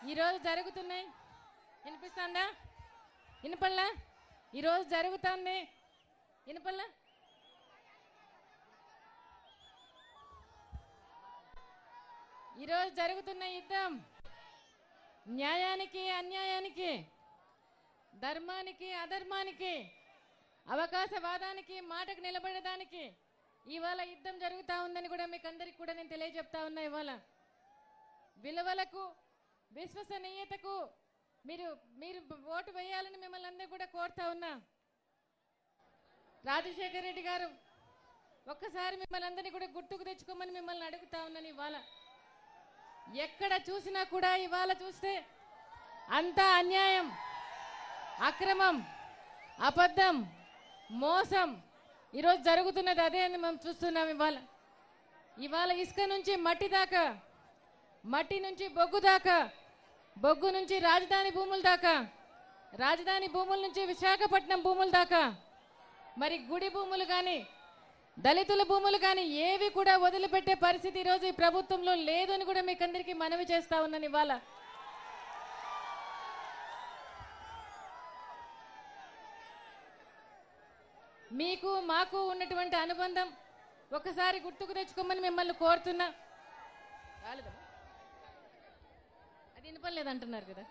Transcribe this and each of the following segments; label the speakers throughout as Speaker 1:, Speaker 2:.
Speaker 1: ఈరోజు జరుగుతున్నాయి వినిపిస్తుందా వినపల్లా ఈరోజు జరుగుతుంది వినపల్లా ఈరోజు జరుగుతున్న యుద్ధం న్యాయానికి అన్యాయానికి ధర్మానికి అధర్మానికి అవకాశవాదానికి మాటకు నిలబడడానికి ఇవాళ యుద్ధం జరుగుతూ ఉందని కూడా మీకు అందరికి కూడా నేను తెలియజెప్తా ఉన్నా ఇవాళ విలువలకు విశ్వసనీయతకు మీరు మీరు ఓటు వేయాలని మిమ్మల్ని అందరూ కూడా కోరుతా ఉన్నా రాజశేఖర రెడ్డి గారు ఒక్కసారి మిమ్మల్ని అందరినీ కూడా గుర్తుకు తెచ్చుకోమని మిమ్మల్ని అడుగుతా ఉన్నాను ఇవాళ ఎక్కడ చూసినా కూడా ఇవాళ చూస్తే అంతా అన్యాయం అక్రమం అబద్ధం మోసం ఈరోజు జరుగుతున్నది అదే అని మనం చూస్తున్నాం ఇవాళ ఇవాళ ఇసుక నుంచి మట్టి దాకా మట్టి నుంచి బొగ్గు దాకా బొగ్గు నుంచి రాజధాని భూముల దాకా రాజధాని భూముల నుంచి విశాఖపట్నం భూముల దాకా మరి గుడి భూములు కానీ దళితుల భూములు కానీ ఏవి కూడా వదిలిపెట్టే పరిస్థితి ఈరోజు ఈ ప్రభుత్వంలో లేదు అని కూడా మీకు అందరికీ మనవి చేస్తా ఉన్నాను ఇవాళ మీకు మాకు ఉన్నటువంటి అనుబంధం ఒకసారి గుర్తుకు తెచ్చుకోమని మిమ్మల్ని కోరుతున్నా రాలేదా? అది వినపడలేదు అంటున్నారు కదా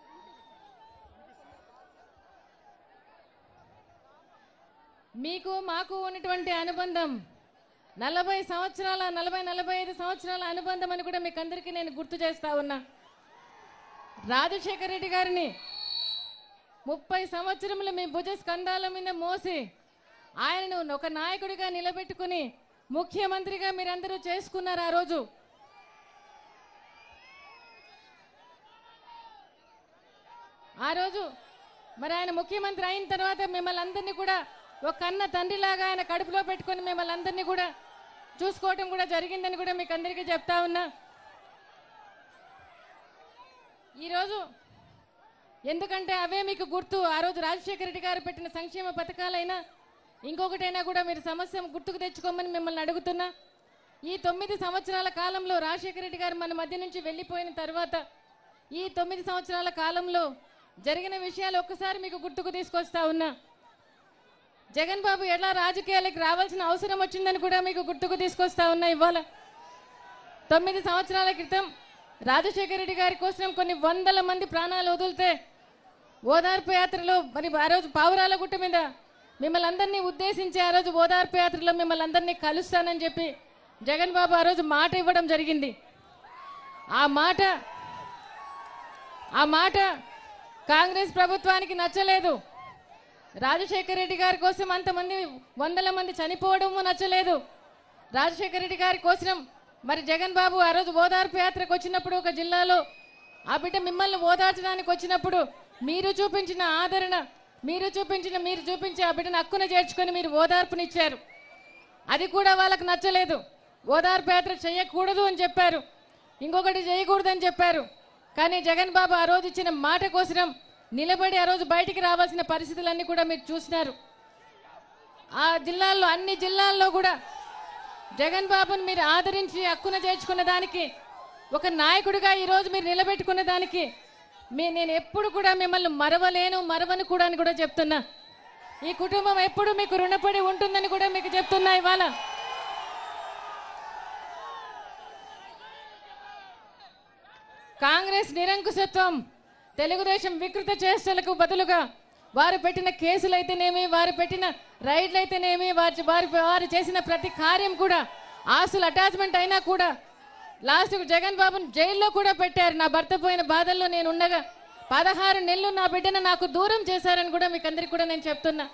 Speaker 1: మీకు మాకు ఉన్నటువంటి అనుబంధం నలభై సంవత్సరాల నలభై నలభై ఐదు సంవత్సరాల అనుబంధం అని కూడా మీకు అందరికీ నేను గుర్తు చేస్తా ఉన్నా రాజశేఖర రెడ్డి గారిని ముప్పై సంవత్సరములు మీ భుజ స్కంధాల మీద మోసి ఆయనను ఒక నాయకుడిగా నిలబెట్టుకుని ముఖ్యమంత్రిగా మీరందరూ చేసుకున్నారు ఆ రోజు ఆ రోజు మరి ఆయన ముఖ్యమంత్రి అయిన తర్వాత మిమ్మల్ని అందరినీ కూడా ఒక కన్న తండ్రిలాగా ఆయన కడుపులో పెట్టుకొని మిమ్మల్ని అందరినీ కూడా చూసుకోవటం కూడా జరిగిందని కూడా మీకు అందరికీ చెప్తా ఉన్నా ఈరోజు ఎందుకంటే అవే మీకు గుర్తు ఆ రోజు రాజశేఖర రెడ్డి గారు పెట్టిన సంక్షేమ పథకాలైనా ఇంకొకటైనా కూడా మీరు సమస్య గుర్తుకు తెచ్చుకోమని మిమ్మల్ని అడుగుతున్నా ఈ తొమ్మిది సంవత్సరాల కాలంలో రాజశేఖర రెడ్డి గారు మన మధ్య నుంచి వెళ్ళిపోయిన తర్వాత ఈ తొమ్మిది సంవత్సరాల కాలంలో జరిగిన విషయాలు ఒక్కసారి మీకు గుర్తుకు తీసుకొస్తా ఉన్నా జగన్ బాబు ఎలా రాజకీయాలకు రావాల్సిన అవసరం వచ్చిందని కూడా మీకు గుర్తుకు తీసుకొస్తా ఉన్నా ఇవాళ తొమ్మిది సంవత్సరాల క్రితం రాజశేఖర రెడ్డి గారి కోసం కొన్ని వందల మంది ప్రాణాలు వదిలితే ఓదార్పు యాత్రలో మరి ఆ రోజు పావురాల గుట్ట మీద మిమ్మల్ని అందరినీ ఉద్దేశించి ఆ రోజు ఓదార్పు యాత్రలో మిమ్మల్ని అందరినీ కలుస్తానని చెప్పి జగన్ బాబు ఆ రోజు మాట ఇవ్వడం జరిగింది ఆ మాట ఆ మాట కాంగ్రెస్ ప్రభుత్వానికి నచ్చలేదు రాజశేఖర రెడ్డి గారి కోసం అంతమంది వందల మంది చనిపోవడము నచ్చలేదు రాజశేఖర రెడ్డి గారి కోసం మరి జగన్ బాబు ఆ రోజు ఓదార్పు యాత్రకు వచ్చినప్పుడు ఒక జిల్లాలో ఆ బిడ్డ మిమ్మల్ని ఓదార్చడానికి వచ్చినప్పుడు మీరు చూపించిన ఆదరణ మీరు చూపించిన మీరు చూపించి ఆ బిడ్డను హక్కున చేర్చుకొని మీరు ఓదార్పునిచ్చారు అది కూడా వాళ్ళకు నచ్చలేదు ఓదార్పు యాత్ర చేయకూడదు అని చెప్పారు ఇంకొకటి చేయకూడదు అని చెప్పారు కానీ జగన్ బాబు ఆ రోజు ఇచ్చిన మాట కోసం నిలబడి ఆ రోజు బయటికి రావాల్సిన పరిస్థితులన్నీ కూడా మీరు చూసినారు ఆ జిల్లాల్లో అన్ని జిల్లాల్లో కూడా జగన్ బాబుని మీరు ఆదరించి హక్కున చేర్చుకున్న దానికి ఒక నాయకుడిగా ఈ రోజు మీరు నిలబెట్టుకున్న దానికి మీ నేను ఎప్పుడు కూడా మిమ్మల్ని మరవలేను మరవను కూడా అని కూడా చెప్తున్నా ఈ కుటుంబం ఎప్పుడు మీకు రుణపడి ఉంటుందని కూడా మీకు చెప్తున్నా ఇవాళ కాంగ్రెస్ నిరంకుశత్వం తెలుగుదేశం వికృత చేష్టలకు బదులుగా వారు పెట్టిన కేసులైతేనేమి వారు పెట్టిన రైడ్లు అయితేనేమి వారి వారి వారు చేసిన ప్రతి కార్యం కూడా ఆస్తులు అటాచ్మెంట్ అయినా కూడా లాస్ట్కు జగన్ బాబును జైల్లో కూడా పెట్టారు నా భర్త పోయిన బాధల్లో నేను ఉండగా పదహారు నెలలు నా బిడ్డను నాకు దూరం చేశారని కూడా మీకు అందరికి కూడా నేను చెప్తున్నా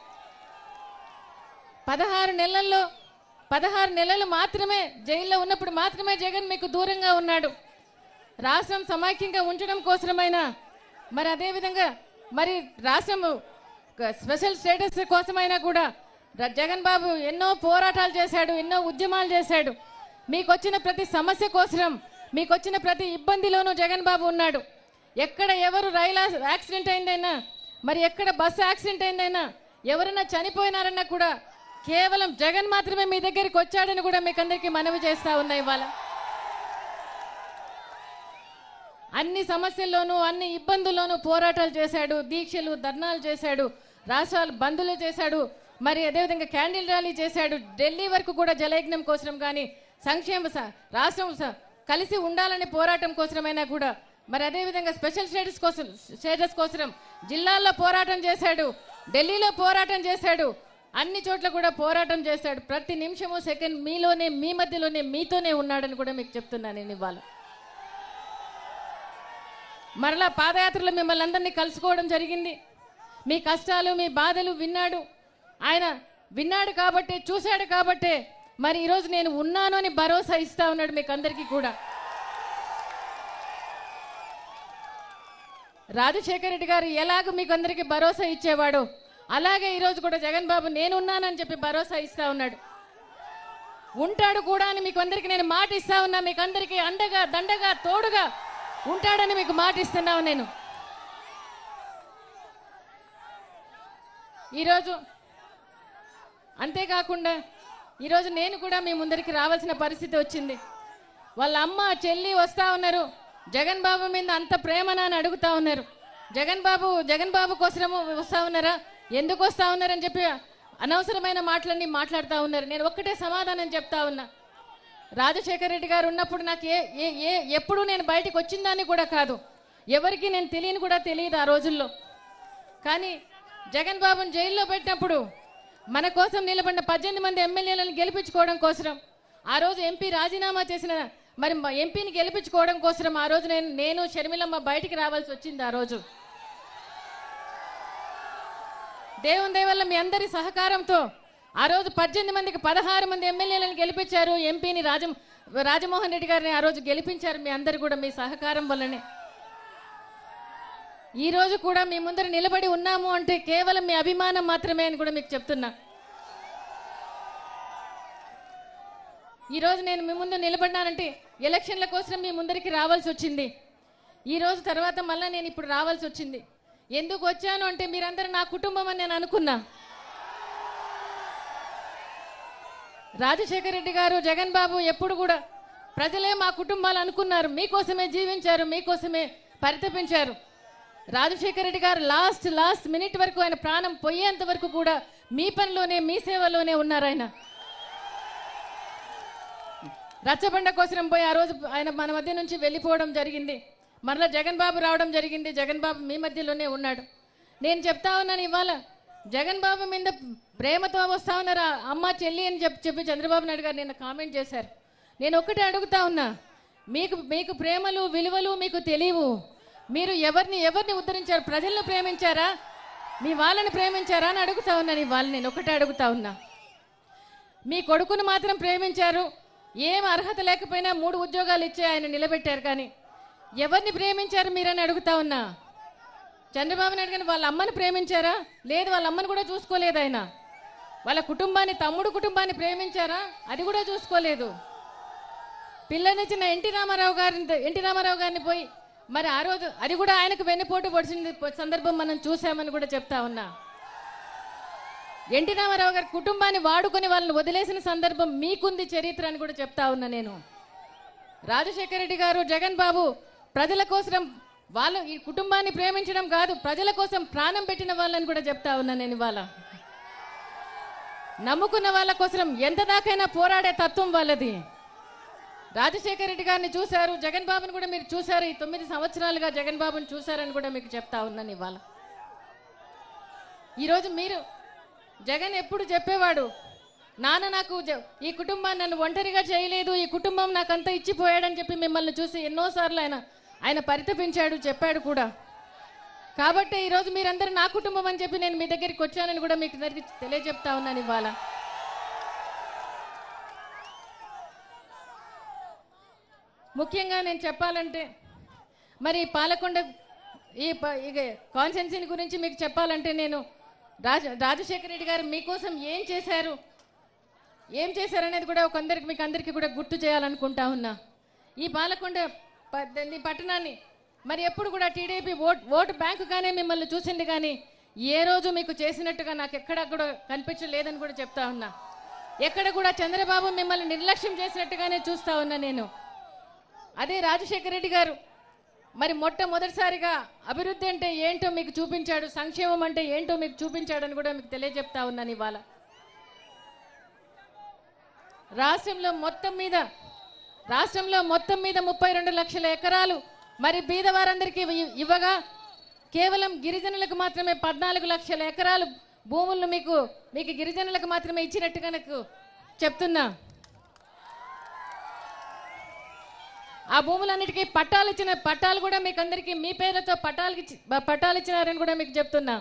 Speaker 1: పదహారు నెలల్లో పదహారు నెలలు మాత్రమే జైల్లో ఉన్నప్పుడు మాత్రమే జగన్ మీకు దూరంగా ఉన్నాడు రాష్ట్రం సమైక్యంగా ఉంచడం కోసమైనా మరి అదేవిధంగా మరి రాష్ట్రం ఒక స్పెషల్ స్టేటస్ కోసమైనా కూడా ర- జగన్ బాబు ఎన్నో పోరాటాలు చేశాడు ఎన్నో ఉద్యమాలు చేశాడు మీకు వచ్చిన ప్రతి సమస్య కోసం మీకు వచ్చిన ప్రతి ఇబ్బందిలోనూ జగన్ బాబు ఉన్నాడు ఎక్కడ ఎవరు రైలు యాక్సిడెంట్ అయిందైనా మరి ఎక్కడ బస్సు యాక్సిడెంట్ అయిందైనా ఎవరైనా చనిపోయినారన్నా కూడా కేవలం జగన్ మాత్రమే మీ దగ్గరికి వచ్చాడని కూడా మీకు అందరికీ మనవి చేస్తా ఉన్నా ఇవాళ అన్ని సమస్యల్లోనూ అన్ని ఇబ్బందుల్లోనూ పోరాటాలు చేశాడు దీక్షలు ధర్నాలు చేశాడు రాష్ట్రాలు బంధులు చేశాడు మరి అదేవిధంగా క్యాండిల్ ర్యాలీ చేశాడు ఢిల్లీ వరకు కూడా జలయజ్ఞం కోసం కానీ సంక్షేమ స- రాష్ట్రం స- కలిసి ఉండాలనే పోరాటం కోసమైనా కూడా మరి అదేవిధంగా స్పెషల్ స్టేటస్ కోసం స్టేటస్ కోసం జిల్లాల్లో పోరాటం చేశాడు ఢిల్లీలో పోరాటం చేశాడు అన్ని చోట్ల కూడా పోరాటం చేశాడు ప్రతి నిమిషము సెకండ్ మీలోనే మీ మధ్యలోనే మీతోనే ఉన్నాడని కూడా మీకు చెప్తున్నాను నేను ఇవాళ మరలా పాదయాత్రలో మిమ్మల్ని అందరినీ కలుసుకోవడం జరిగింది మీ కష్టాలు మీ బాధలు విన్నాడు ఆయన విన్నాడు కాబట్టే చూశాడు కాబట్టే మరి ఈరోజు నేను ఉన్నాను అని భరోసా ఇస్తా ఉన్నాడు మీకు అందరికీ కూడా రాజశేఖర రెడ్డి గారు ఎలాగ మీకు అందరికీ భరోసా ఇచ్చేవాడు అలాగే ఈరోజు కూడా జగన్ బాబు నేనున్నానని చెప్పి భరోసా ఇస్తా ఉన్నాడు ఉంటాడు కూడా అని మీకు అందరికీ నేను మాట ఇస్తా ఉన్నా మీకు అందరికీ అండగా దండగా తోడుగా ఉంటాడని మీకు మాట ఇస్తున్నావు నేను ఈరోజు అంతేకాకుండా ఈరోజు నేను కూడా మీ ముందరికి రావాల్సిన పరిస్థితి వచ్చింది వాళ్ళ అమ్మ చెల్లి వస్తా ఉన్నారు జగన్ బాబు మీద అంత ప్రేమనా అని అడుగుతా ఉన్నారు జగన్ బాబు జగన్ బాబు కోసము వస్తా ఉన్నారా ఎందుకు వస్తా ఉన్నారని చెప్పి అనవసరమైన మాటలన్నీ మాట్లాడుతూ ఉన్నారు నేను ఒక్కటే సమాధానం చెప్తా ఉన్నా రాజశేఖర రెడ్డి గారు ఉన్నప్పుడు నాకు ఏ ఏ ఏ ఎప్పుడు నేను బయటకు వచ్చిందాన్ని కూడా కాదు ఎవరికి నేను తెలియని కూడా తెలియదు ఆ రోజుల్లో కానీ జగన్ బాబుని జైల్లో పెట్టినప్పుడు మన కోసం నిలబడిన పద్దెనిమిది మంది ఎమ్మెల్యేలను గెలిపించుకోవడం కోసం ఆ రోజు ఎంపీ రాజీనామా చేసిన మరి మా ఎంపీని గెలిపించుకోవడం కోసం ఆ రోజు నేను నేను షర్మిలమ్మ బయటికి రావాల్సి వచ్చింది ఆ రోజు దేవుని దయ వల్ల మీ అందరి సహకారంతో ఆ రోజు పద్దెనిమిది మందికి పదహారు మంది ఎమ్మెల్యేలను గెలిపించారు ఎంపీని రాజ రాజమోహన్ రెడ్డి గారిని ఆ రోజు గెలిపించారు మీ అందరు కూడా మీ సహకారం వల్లనే ఈ రోజు కూడా మీ ముందర నిలబడి ఉన్నాము అంటే కేవలం మీ అభిమానం మాత్రమే అని కూడా మీకు చెప్తున్నా ఈ రోజు నేను మీ ముందు నిలబడినానంటే ఎలక్షన్ల కోసం మీ ముందరికి రావాల్సి వచ్చింది ఈ రోజు తర్వాత మళ్ళీ నేను ఇప్పుడు రావాల్సి వచ్చింది ఎందుకు వచ్చాను అంటే మీరందరూ నా కుటుంబం అని నేను అనుకున్నా రాజశేఖర రెడ్డి గారు జగన్ బాబు ఎప్పుడు కూడా ప్రజలే మా కుటుంబాలు అనుకున్నారు మీకోసమే జీవించారు మీకోసమే పరితపించారు రాజశేఖర రెడ్డి గారు లాస్ట్ లాస్ట్ మినిట్ వరకు ఆయన ప్రాణం పోయేంత వరకు కూడా మీ పనిలోనే మీ సేవలోనే ఉన్నారు ఆయన రచ్చబండ కోసం పోయి ఆ రోజు ఆయన మన మధ్య నుంచి వెళ్ళిపోవడం జరిగింది మరలా జగన్ బాబు రావడం జరిగింది జగన్ బాబు మీ మధ్యలోనే ఉన్నాడు నేను చెప్తా ఉన్నాను ఇవాళ జగన్ బాబు మీద ప్రేమతో వస్తా ఉన్నారు ఆ అమ్మ చెల్లి అని చెప్పి చెప్పి చంద్రబాబు నాయుడు గారు నిన్న కామెంట్ చేశారు నేను ఒక్కటే అడుగుతా ఉన్నా మీకు మీకు ప్రేమలు విలువలు మీకు తెలియవు మీరు ఎవరిని ఎవరిని ఉద్ధరించారు ప్రజలను ప్రేమించారా మీ వాళ్ళని ప్రేమించారా అని అడుగుతా ఉన్నాను ఇవాళ నేను ఒకటే అడుగుతా ఉన్నా మీ కొడుకును మాత్రం ప్రేమించారు ఏం అర్హత లేకపోయినా మూడు ఉద్యోగాలు ఇచ్చి ఆయన నిలబెట్టారు కానీ ఎవరిని ప్రేమించారు మీరని అడుగుతా ఉన్నా చంద్రబాబు నాయుడు గారిని వాళ్ళ అమ్మని ప్రేమించారా లేదు వాళ్ళ అమ్మని కూడా చూసుకోలేదు ఆయన వాళ్ళ కుటుంబాన్ని తమ్ముడు కుటుంబాన్ని ప్రేమించారా అది కూడా చూసుకోలేదు పిల్లనిచ్చిన ఎన్టీ రామారావు గారిని ఎన్టీ రామారావు గారిని పోయి మరి ఆ రోజు అది కూడా ఆయనకు వెన్నుపోటు పొడిచిన సందర్భం మనం చూసామని కూడా చెప్తా ఉన్నా ఎన్టీ రామారావు గారి కుటుంబాన్ని వాడుకొని వాళ్ళని వదిలేసిన సందర్భం మీకుంది చరిత్ర అని కూడా చెప్తా ఉన్నా నేను రాజశేఖర రెడ్డి గారు జగన్ బాబు ప్రజల కోసం వాళ్ళు ఈ కుటుంబాన్ని ప్రేమించడం కాదు ప్రజల కోసం ప్రాణం పెట్టిన వాళ్ళని కూడా చెప్తా ఉన్నా నేను ఇవాళ నమ్ముకున్న వాళ్ళ కోసం ఎంత దాకైనా పోరాడే తత్వం వాళ్ళది రాజశేఖర రెడ్డి గారిని చూశారు జగన్ బాబుని కూడా మీరు చూశారు ఈ తొమ్మిది సంవత్సరాలుగా జగన్ బాబుని చూశారని కూడా మీకు చెప్తా ఉన్నాను ఇవాళ ఈరోజు మీరు జగన్ ఎప్పుడు చెప్పేవాడు నాన్న నాకు జ- ఈ కుటుంబాన్ని నన్ను ఒంటరిగా చేయలేదు ఈ కుటుంబం నాకంతా ఇచ్చిపోయాడని చెప్పి మిమ్మల్ని చూసి ఎన్నోసార్లు ఆయన ఆయన పరితపించాడు చెప్పాడు కూడా కాబట్టి ఈరోజు మీరందరూ నా కుటుంబం అని చెప్పి నేను మీ దగ్గరికి వచ్చానని కూడా మీకు అందరికీ తెలియజెప్తా ఉన్నాను ఇవాళ ముఖ్యంగా నేను చెప్పాలంటే మరి ఈ పాలకొండ ఈ ప- ఈ కాన్సెన్సీని గురించి మీకు చెప్పాలంటే నేను రాజ రాజశేఖర రెడ్డి గారు మీకోసం ఏం చేశారు ఏం చేశారనేది కూడా ఒకందరికి మీకు అందరికీ కూడా గుర్తు చేయాలనుకుంటా ఉన్నా ఈ పాలకొండ ప- ఈ పట్టణాన్ని మరి ఎప్పుడు కూడా టీడీపీ ఓట్ ఓటు బ్యాంకుగానే మిమ్మల్ని చూసింది కానీ ఏ రోజు మీకు చేసినట్టుగా నాకు ఎక్కడ కూడా కనిపించలేదని కూడా చెప్తా ఉన్నా ఎక్కడ కూడా చంద్రబాబు మిమ్మల్ని నిర్లక్ష్యం చేసినట్టుగానే చూస్తా ఉన్నా నేను అదే రాజశేఖర రెడ్డి గారు మరి మొట్టమొదటిసారిగా అభివృద్ధి అంటే ఏంటో మీకు చూపించాడు సంక్షేమం అంటే ఏంటో మీకు చూపించాడని కూడా మీకు తెలియజెప్తా ఉన్నాను ఇవాళ రాష్ట్రంలో మొత్తం మీద రాష్ట్రంలో మొత్తం మీద ముప్పై రెండు లక్షల ఎకరాలు మరి బీదవారందరికీ ఇవ్- ఇవ్వగా కేవలం గిరిజనులకు మాత్రమే పద్నాలుగు లక్షల ఎకరాలు భూములను మీకు మీకు గిరిజనులకు మాత్రమే ఇచ్చినట్టుగా నాకు చెప్తున్నా ఆ భూములన్నిటికీ పట్టాలు ఇచ్చిన పట్టాలు కూడా మీకు అందరికీ మీ పేర్లతో పట్టాలు ఇచ్చి పట్టాలు ఇచ్చినారని కూడా మీకు చెప్తున్నా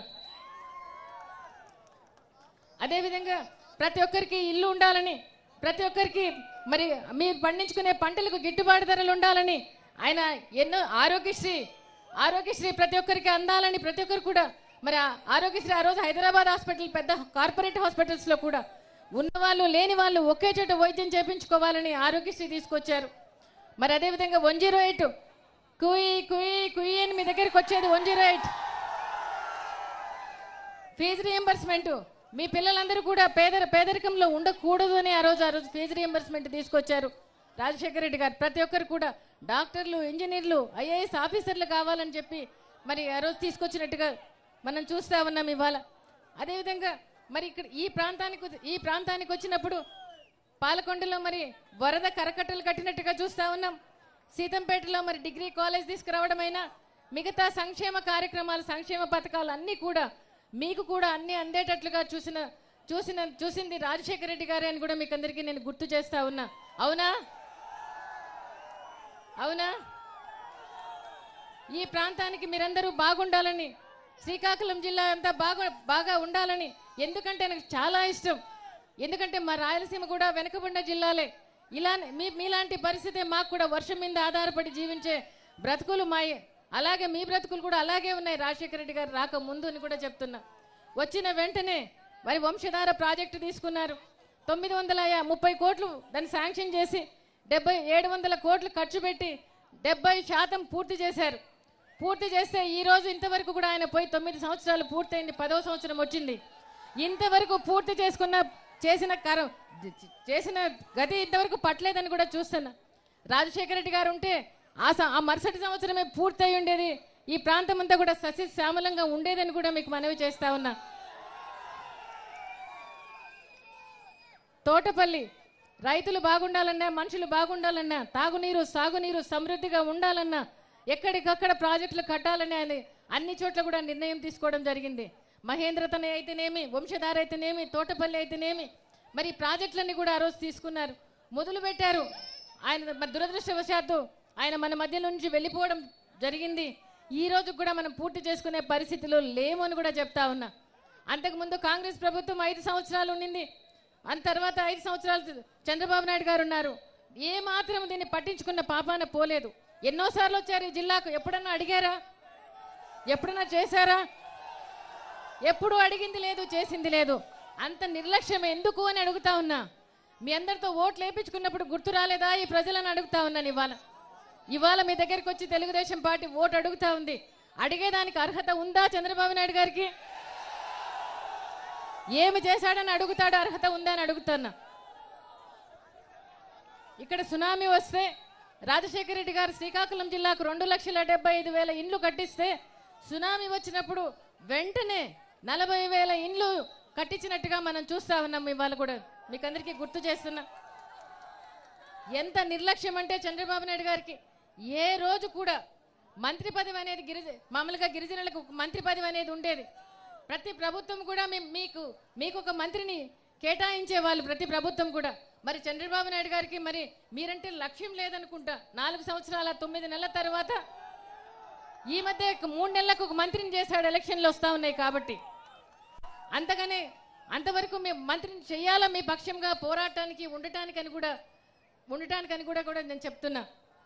Speaker 1: అదేవిధంగా ప్రతి ఒక్కరికి ఇల్లు ఉండాలని ప్రతి ఒక్కరికి మరి మీరు పండించుకునే పంటలకు గిట్టుబాటు ధరలు ఉండాలని ఆయన ఎన్నో ఆరోగ్యశ్రీ ఆరోగ్యశ్రీ ప్రతి ఒక్కరికి అందాలని ప్రతి ఒక్కరు కూడా మరి ఆ ఆరోగ్యశ్రీ ఆ రోజు హైదరాబాద్ హాస్పిటల్ పెద్ద కార్పొరేట్ హాస్పిటల్స్లో కూడా ఉన్నవాళ్ళు లేని వాళ్ళు ఒకే చోట వైద్యం చేపించుకోవాలని ఆరోగ్యశ్రీ తీసుకొచ్చారు మరి అదేవిధంగా వన్ జీరో ఎయిట్ కుయి కుయి కుయి అని మీ దగ్గరికి వచ్చేది one zero eight fees reimbursement మీ పిల్లలందరూ కూడా పేదర పేదరికంలో ఉండకూడదు అని ఆ రోజు ఆ రోజు ఫీజు రియంబర్స్మెంట్ తీసుకొచ్చారు రాజశేఖర రెడ్డి గారు ప్రతి ఒక్కరు కూడా డాక్టర్లు ఇంజనీర్లు ఐఏఎస్ ఆఫీసర్లు కావాలని చెప్పి మరి ఆ రోజు తీసుకొచ్చినట్టుగా మనం చూస్తా ఉన్నాం ఇవాళ అదేవిధంగా మరి ఇక్కడ ఈ ప్రాంతానికి ఈ ప్రాంతానికి వచ్చినప్పుడు పాలకొండలో మరి వరద కరకట్టలు కట్టినట్టుగా చూస్తా ఉన్నాం సీతంపేటలో మరి డిగ్రీ కాలేజ్ తీసుకురావడమైనా మిగతా సంక్షేమ కార్యక్రమాలు సంక్షేమ పథకాలు అన్నీ కూడా మీకు కూడా అన్ని అందేటట్లుగా చూసిన చూసిన చూసింది రాజశేఖర రెడ్డి గారే అని కూడా మీకు అందరికీ నేను గుర్తు చేస్తా ఉన్నా అవునా అవునా ఈ ప్రాంతానికి మీరందరూ బాగుండాలని శ్రీకాకుళం జిల్లా అంతా బాగా బాగా ఉండాలని ఎందుకంటే నాకు చాలా ఇష్టం ఎందుకంటే మా రాయలసీమ కూడా వెనుకబడిన జిల్లాలే ఇలా మీ మీలాంటి పరిస్థితి మాకు కూడా వర్షం మీద ఆధారపడి జీవించే బ్రతుకులు మాయే అలాగే మీ బ్రతుకులు కూడా అలాగే ఉన్నాయి రాజశేఖర రెడ్డి గారు రాక ముందు అని కూడా చెప్తున్నా వచ్చిన వెంటనే మరి వంశధార ప్రాజెక్టు తీసుకున్నారు తొమ్మిది వందల యా- ముప్పై కోట్లు దాన్ని శాంక్షన్ చేసి డెబ్బై ఏడు వందల కోట్లు ఖర్చు పెట్టి డెబ్బై శాతం పూర్తి చేశారు పూర్తి చేస్తే ఈ రోజు ఇంతవరకు కూడా ఆయన పోయి తొమ్మిది సంవత్సరాలు పూర్తయింది పదవ సంవత్సరం వచ్చింది ఇంతవరకు పూర్తి చేసుకున్న చేసిన కరం చేసిన గతి ఇంతవరకు పట్టలేదని కూడా చూస్తున్నా రాజశేఖర రెడ్డి గారు ఉంటే ఆ స- ఆ మరుసటి సంవత్సరమే పూర్తయి ఉండేది ఈ ప్రాంతం అంతా కూడా సస్యశ్యామలంగా ఉండేదని కూడా మీకు మనవి చేస్తా ఉన్నా తోటపల్లి రైతులు బాగుండాలన్నా మనుషులు బాగుండాలన్నా తాగునీరు సాగునీరు సమృద్ధిగా ఉండాలన్నా ఎక్కడికక్కడ ప్రాజెక్టులు కట్టాలని అని అన్ని చోట్ల కూడా నిర్ణయం తీసుకోవడం జరిగింది మహేంద్రతన అయితేనేమి వంశధార అయితేనేమి తోటపల్లి అయితేనేమి మరి ఈ ప్రాజెక్టులన్నీ కూడా ఆ రోజు తీసుకున్నారు మొదలు పెట్టారు ఆయన మరి దురదృష్టవశాత్తు ఆయన మన మధ్య నుంచి వెళ్ళిపోవడం జరిగింది ఈ రోజు కూడా మనం పూర్తి చేసుకునే పరిస్థితిలో లేము అని కూడా చెప్తా ఉన్నా అంతకుముందు కాంగ్రెస్ ప్రభుత్వం ఐదు సంవత్సరాలు ఉండింది అంత తర్వాత ఐదు సంవత్సరాలు చంద్రబాబు నాయుడు గారు ఉన్నారు ఏ మాత్రం దీన్ని పట్టించుకున్న పాపాన పోలేదు ఎన్నోసార్లు వచ్చారు ఈ జిల్లాకు ఎప్పుడన్నా అడిగారా ఎప్పుడన్నా చేశారా ఎప్పుడు అడిగింది లేదు చేసింది లేదు అంత నిర్లక్ష్యం ఎందుకు అని అడుగుతా ఉన్నా మీ అందరితో ఓట్లు వేయించుకున్నప్పుడు గుర్తు రాలేదా ఈ ప్రజలను అడుగుతా ఉన్నాను ఇవాళ ఇవాళ మీ దగ్గరికి వచ్చి తెలుగుదేశం పార్టీ ఓటు అడుగుతా ఉంది అడిగేదానికి అర్హత ఉందా చంద్రబాబు నాయుడు గారికి ఏమి చేశాడని అడుగుతాడు అర్హత ఉందా అని అడుగుతున్నా ఇక్కడ సునామీ వస్తే రాజశేఖర రెడ్డి గారు శ్రీకాకుళం జిల్లాకు రెండు లక్షల డెబ్బై ఐదు వేల ఇండ్లు కట్టిస్తే సునామీ వచ్చినప్పుడు వెంటనే నలభై వేల ఇండ్లు కట్టించినట్టుగా మనం చూస్తా ఉన్నాం ఇవాళ కూడా మీకు అందరికీ గుర్తు చేస్తున్నా ఎంత నిర్లక్ష్యం అంటే చంద్రబాబు నాయుడు గారికి ఏ రోజు కూడా మంత్రి పదవి అనేది గిరిజ మామూలుగా గిరిజనులకు ఒక మంత్రి పదవి అనేది ఉండేది ప్రతి ప్రభుత్వం కూడా మీ- మీకు మీకు ఒక మంత్రిని కేటాయించే వాళ్ళు ప్రతి ప్రభుత్వం కూడా మరి చంద్రబాబు నాయుడు గారికి మరి మీరంటే లక్ష్యం లేదనుకుంటా నాలుగు సంవత్సరాల తొమ్మిది నెలల తర్వాత ఈ మధ్య ఒక మూడు నెలలకు ఒక మంత్రిని చేశాడు ఎలక్షన్లు వస్తా ఉన్నాయి కాబట్టి అంతగానే అంతవరకు మేము మంత్రిని చెయ్యాలా మీ పక్షంగా పోరాటానికి ఉండటానికని కూడా ఉండటానికని కూడా కూడా నేను చెప్తున్నా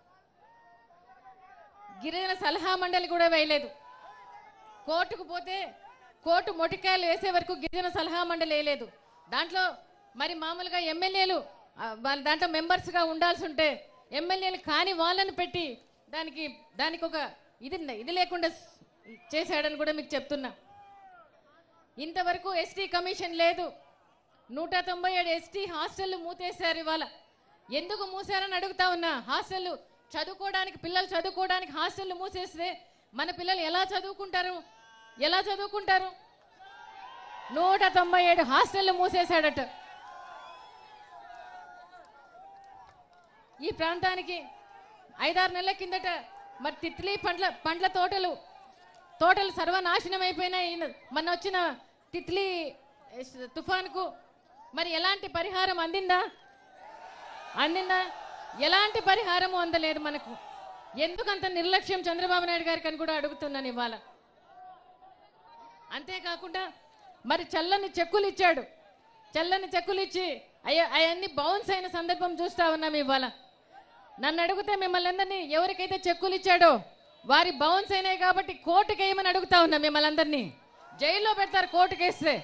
Speaker 1: గిరిజన సలహా మండలి కూడా వేయలేదు కోర్టుకు పోతే కోర్టు మొటికాయలు వేసే వరకు గిరిజన సలహా మండలి వేయలేదు దాంట్లో మరి మామూలుగా ఎమ్మెల్యేలు ఆ, వాళ్ళ దాంట్లో మెంబర్స్గా ఉండాల్సి ఉంటే ఎమ్మెల్యేలు కాని వాళ్ళని పెట్టి దానికి దానికి ఒక ఇది ఇది లేకుండా చేశాడని కూడా మీకు చెప్తున్నా ఇంతవరకు ఎస్టీ కమిషన్ లేదు నూట తొంభై ఏడు ఎస్టీ హాస్టళ్లు మూతేశారు ఇవాళ ఎందుకు మూసారని అడుగుతా ఉన్నా హాస్టల్ చదువుకోవడానికి పిల్లలు చదువుకోవడానికి హాస్టళ్ళు మూసేస్తే మన పిల్లలు ఎలా చదువుకుంటారు ఎలా చదువుకుంటారు నూట తొంభై ఏడు హాస్టళ్ళు మూసేశాడట ఈ ప్రాంతానికి ఐదారు నెలల కిందట మరి తిత్లీ పండ్ల పండ్ల తోటలు తోటలు సర్వనాశనం అయిపోయినాయి మన వచ్చిన తిత్లీ ఎస్, తుఫానుకు మరి ఎలాంటి పరిహారం అందిందా అందిందా ఎలాంటి పరిహారము అందలేదు మనకు ఎందుకంత నిర్లక్ష్యం చంద్రబాబు నాయుడు గారికి అని కూడా అడుగుతున్నాను ఇవాళ అంతేకాకుండా మరి చల్లని చెక్కులు ఇచ్చాడు చల్లని చెక్కులు ఇచ్చి అయ్య అవన్నీ బౌన్స్ అయిన సందర్భం చూస్తా ఉన్నాం ఇవాళ నన్ను అడిగితే మిమ్మల్ని అందరినీ ఎవరికైతే చెక్కులు ఇచ్చాడో వారి బౌన్స్ అయినాయి కాబట్టి కోర్టుకి వేయమని అడుగుతా ఉన్నా మిమ్మల్ని అందరినీ జైల్లో పెడతారు కోర్టుకి వేస్తే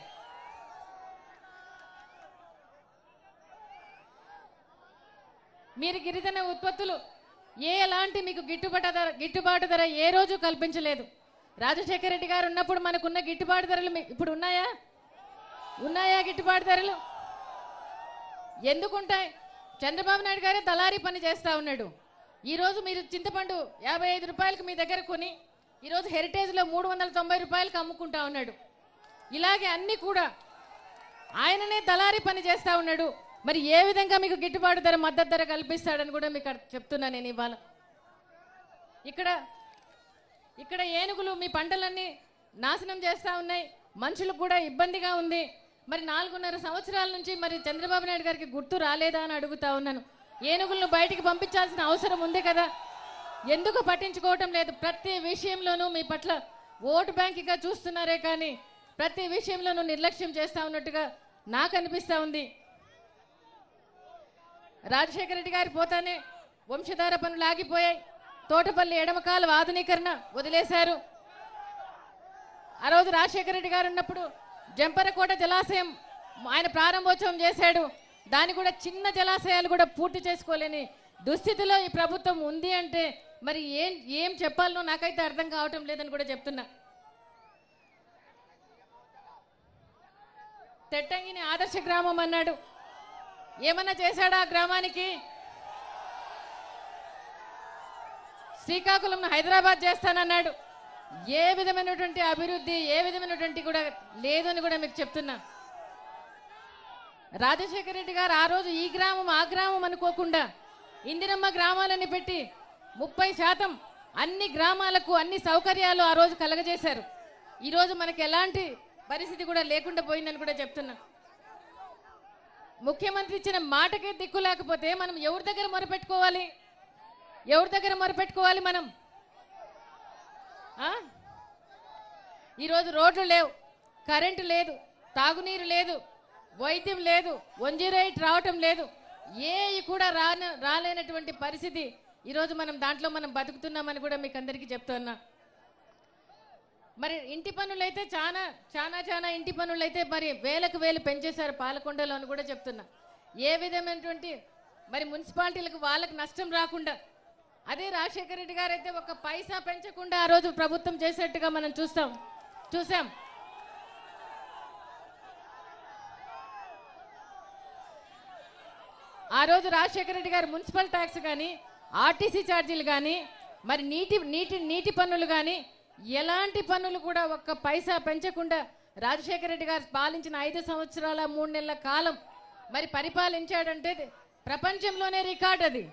Speaker 1: మీరు గిరిజన ఉత్పత్తులు ఏ ఎలాంటి మీకు గిట్టుబాటు ధర గిట్టుబాటు ధర ఏ రోజు కల్పించలేదు రాజశేఖర రెడ్డి గారు ఉన్నప్పుడు మనకున్న గిట్టుబాటు ధరలు మీ- ఇప్పుడు ఉన్నాయా ఉన్నాయా గిట్టుబాటు ధరలు ఎందుకుంటాయి చంద్రబాబు నాయుడు గారే దళారీ పని చేస్తా ఉన్నాడు ఈ రోజు మీరు చింతపండు యాభై ఐదు రూపాయలకు మీ దగ్గర కొని ఈరోజు హెరిటేజ్లో మూడు వందల తొంభై రూపాయలకు అమ్ముకుంటా ఉన్నాడు ఇలాగే అన్ని కూడా ఆయననే దళారీ పని చేస్తా ఉన్నాడు మరి ఏ విధంగా మీకు గిట్టుబాటు ధర మద్దతు ధర కల్పిస్తాడని కూడా మీకు అర్- చెప్తున్నా నేను ఇవాళ ఇక్కడ ఇక్కడ ఏనుగులు మీ పంటలన్నీ నాశనం చేస్తా ఉన్నాయి మనుషులకు కూడా ఇబ్బందిగా ఉంది మరి నాలుగున్నర సంవత్సరాల నుంచి మరి చంద్రబాబు నాయుడు గారికి గుర్తు రాలేదా అని అడుగుతా ఉన్నాను ఏనుగులను బయటికి పంపించాల్సిన అవసరం ఉంది కదా ఎందుకు పట్టించుకోవటం లేదు ప్రతి విషయంలోనూ మీ పట్ల ఓటు బ్యాంకిగా చూస్తున్నారే కానీ ప్రతి విషయంలోనూ నిర్లక్ష్యం చేస్తా ఉన్నట్టుగా నాకు అనిపిస్తా ఉంది రాజశేఖర రెడ్డి గారు పోతానే వంశధార పనులు ఆగిపోయాయి తోటపల్లి ఎడమకాల ఆధునీకరణ వదిలేశారు ఆ రోజు రాజశేఖర రెడ్డి గారు ఉన్నప్పుడు జంపరకోట జలాశయం ఆయన ప్రారంభోత్సవం చేశాడు దాన్ని కూడా చిన్న జలాశయాలు కూడా పూర్తి చేసుకోలేని దుస్థితిలో ఈ ప్రభుత్వం ఉంది అంటే మరి ఏం ఏం చెప్పాలనో నాకైతే అర్థం కావటం లేదని కూడా చెప్తున్నా తెట్టంగిని ఆదర్శ గ్రామం అన్నాడు ఏమన్నా చేశాడా ఆ గ్రామానికి శ్రీకాకుళం హైదరాబాద్ చేస్తానన్నాడు ఏ విధమైనటువంటి అభివృద్ధి ఏ విధమైనటువంటి కూడా లేదని కూడా మీకు చెప్తున్నా రాజశేఖర రెడ్డి గారు ఆ రోజు ఈ గ్రామం ఆ గ్రామం అనుకోకుండా ఇందిరమ్మ గ్రామాలని పెట్టి ముప్పై శాతం అన్ని గ్రామాలకు అన్ని సౌకర్యాలు ఆ రోజు కలగజేశారు ఈ రోజు మనకి ఎలాంటి పరిస్థితి కూడా లేకుండా పోయిందని కూడా చెప్తున్నా ముఖ్యమంత్రి ఇచ్చిన మాటకే దిక్కు లేకపోతే మనం ఎవరి దగ్గర మొరపెట్టుకోవాలి ఎవరి దగ్గర మొరపెట్టుకోవాలి మనం ఆ? ఈరోజు రోడ్లు లేవు కరెంటు లేదు తాగునీరు లేదు వైద్యం లేదు వన్ జీరో ఎయిట్ రావటం లేదు ఏ కూడా రాన రాలేనటువంటి పరిస్థితి ఈరోజు మనం దాంట్లో మనం బతుకుతున్నామని కూడా మీకు అందరికీ చెప్తున్నా మరి ఇంటి పనులు అయితే చాలా చాలా చాలా ఇంటి పనులు అయితే మరి వేలకు వేలు పెంచేశారు పాలకొండలో అని కూడా చెప్తున్నా ఏ విధమైనటువంటి మరి మున్సిపాలిటీలకు వాళ్ళకి నష్టం రాకుండా అదే రాజశేఖర రెడ్డి గారు అయితే ఒక పైసా పెంచకుండా ఆ రోజు ప్రభుత్వం చేసేట్టుగా మనం చూస్తాం చూసాం ఆ రోజు రాజశేఖర రెడ్డి గారు మున్సిపల్ ట్యాక్స్ కానీ ఆర్టీసీ ఛార్జీలు కానీ మరి నీటి నీటి నీటి పన్నులు కానీ ఎలాంటి పన్నులు కూడా ఒక్క పైసా పెంచకుండా రాజశేఖర రెడ్డి గారు పాలించిన ఐదు సంవత్సరాల మూడు నెలల కాలం మరి పరిపాలించాడంటే ప్రపంచంలోనే రికార్డ్ అది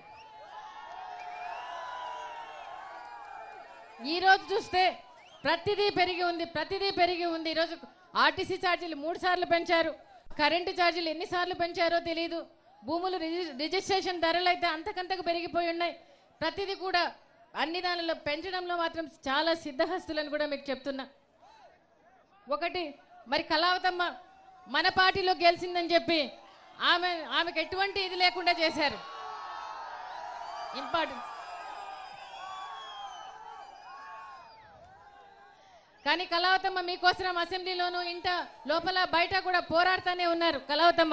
Speaker 1: ఈ రోజు చూస్తే ప్రతిదీ పెరిగి ఉంది ప్రతిదీ పెరిగి ఉంది ఈరోజు ఆర్టీసీ ఛార్జీలు మూడు సార్లు పెంచారు కరెంటు ఛార్జీలు ఎన్నిసార్లు పెంచారో తెలియదు భూములు రిజి- రిజిస్ట్రేషన్ ధరలు అయితే అంతకంతకు పెరిగిపోయి ఉన్నాయి ప్రతిదీ కూడా అన్ని దానిలో పెంచడంలో మాత్రం చాలా సిద్ధహస్తులని కూడా మీకు చెప్తున్నా ఒకటి మరి కళావతమ్మ మన పార్టీలో గెలిచిందని చెప్పి ఆమె ఆమెకు ఎటువంటి ఇది లేకుండా చేశారు ఇంపార్టెన్స్ కానీ కళావతమ్మ మీకోసం అసెంబ్లీలోనూ ఇంట లోపల బయట కూడా పోరాడుతూనే ఉన్నారు కళావతమ్మ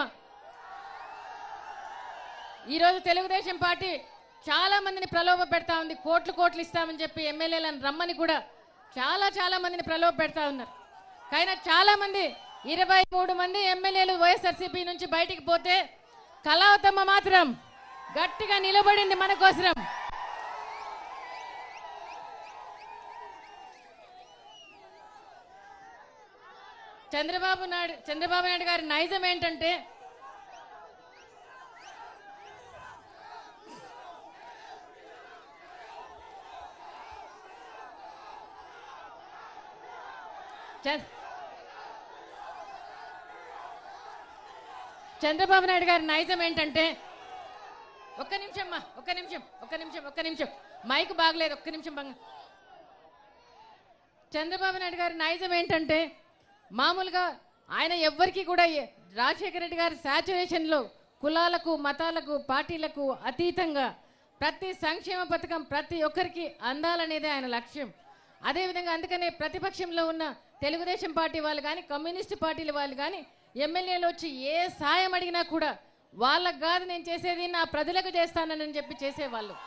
Speaker 1: ఈరోజు తెలుగుదేశం పార్టీ చాలా మందిని ప్రలోభ పెడతా ఉంది కోట్లు కోట్లు ఇస్తామని చెప్పి ఎమ్మెల్యేలను రమ్మని కూడా చాలా చాలా మందిని ప్రలోభ పెడతా ఉన్నారు కానీ చాలా మంది ఇరవై మూడు మంది ఎమ్మెల్యేలు వైఎస్ఆర్సీపీ నుంచి బయటికి పోతే కళావతమ్మ మాత్రం గట్టిగా నిలబడింది మన కోసం చంద్రబాబు నాయుడు చంద్రబాబు నాయుడు గారి నైజం ఏంటంటే చ- చంద్రబాబు నాయుడు గారి నైజం ఏంటంటే ఒక్క నిమిషం అమ్మా ఒక్క నిమిషం ఒక్క నిమిషం ఒక్క నిమిషం మైక్ బాగలేదు ఒక్క నిమిషం బంగ చంద్రబాబు నాయుడు గారి నైజం ఏంటంటే మామూలుగా ఆయన ఎవ్వరికి కూడా ఏ- రాజశేఖర రెడ్డి గారి సాచురేషన్లో కులాలకు మతాలకు పార్టీలకు అతీతంగా ప్రతి సంక్షేమ పథకం ప్రతి ఒక్కరికి అందాలనేదే ఆయన లక్ష్యం అదేవిధంగా అందుకనే ప్రతిపక్షంలో ఉన్న తెలుగుదేశం పార్టీ వాళ్ళు కానీ కమ్యూనిస్ట్ పార్టీల వాళ్ళు కానీ ఎమ్మెల్యేలు వచ్చి ఏ సాయం అడిగినా కూడా వాళ్ళకు కాదు నేను చేసేది నా ప్రజలకు చేస్తానని చెప్పి చేసేవాళ్ళు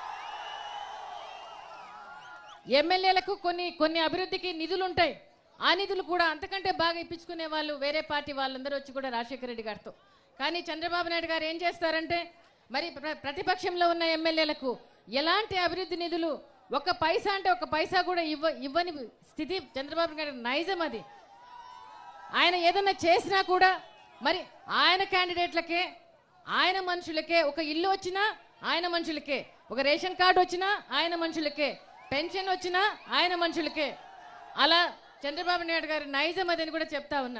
Speaker 1: ఎమ్మెల్యేలకు కొన్ని కొన్ని అభివృద్ధికి నిధులు ఉంటాయి ఆ నిధులు కూడా అంతకంటే బాగా ఇప్పించుకునే వాళ్ళు వేరే పార్టీ వాళ్ళందరూ వచ్చి కూడా రాజశేఖర రెడ్డి గారితో కానీ చంద్రబాబు నాయుడు గారు ఏం చేస్తారంటే మరి ప్ర- ప్రతిపక్షంలో ఉన్న ఎమ్మెల్యేలకు ఎలాంటి అభివృద్ధి నిధులు ఒక పైసా అంటే ఒక పైసా కూడా ఇవ్వ ఇవ్వని స్థితి చంద్రబాబు నాయుడు నైజం అది ఆయన ఏదన్నా చేసినా కూడా మరి ఆయన క్యాండిడేట్లకే ఆయన మనుషులకే ఒక ఇల్లు వచ్చినా ఆయన మనుషులకే ఒక రేషన్ కార్డు వచ్చినా ఆయన మనుషులకే పెన్షన్ వచ్చినా ఆయన మనుషులకే అలా చంద్రబాబు నాయుడు గారి నైజం అదని కూడా చెప్తా ఉన్నా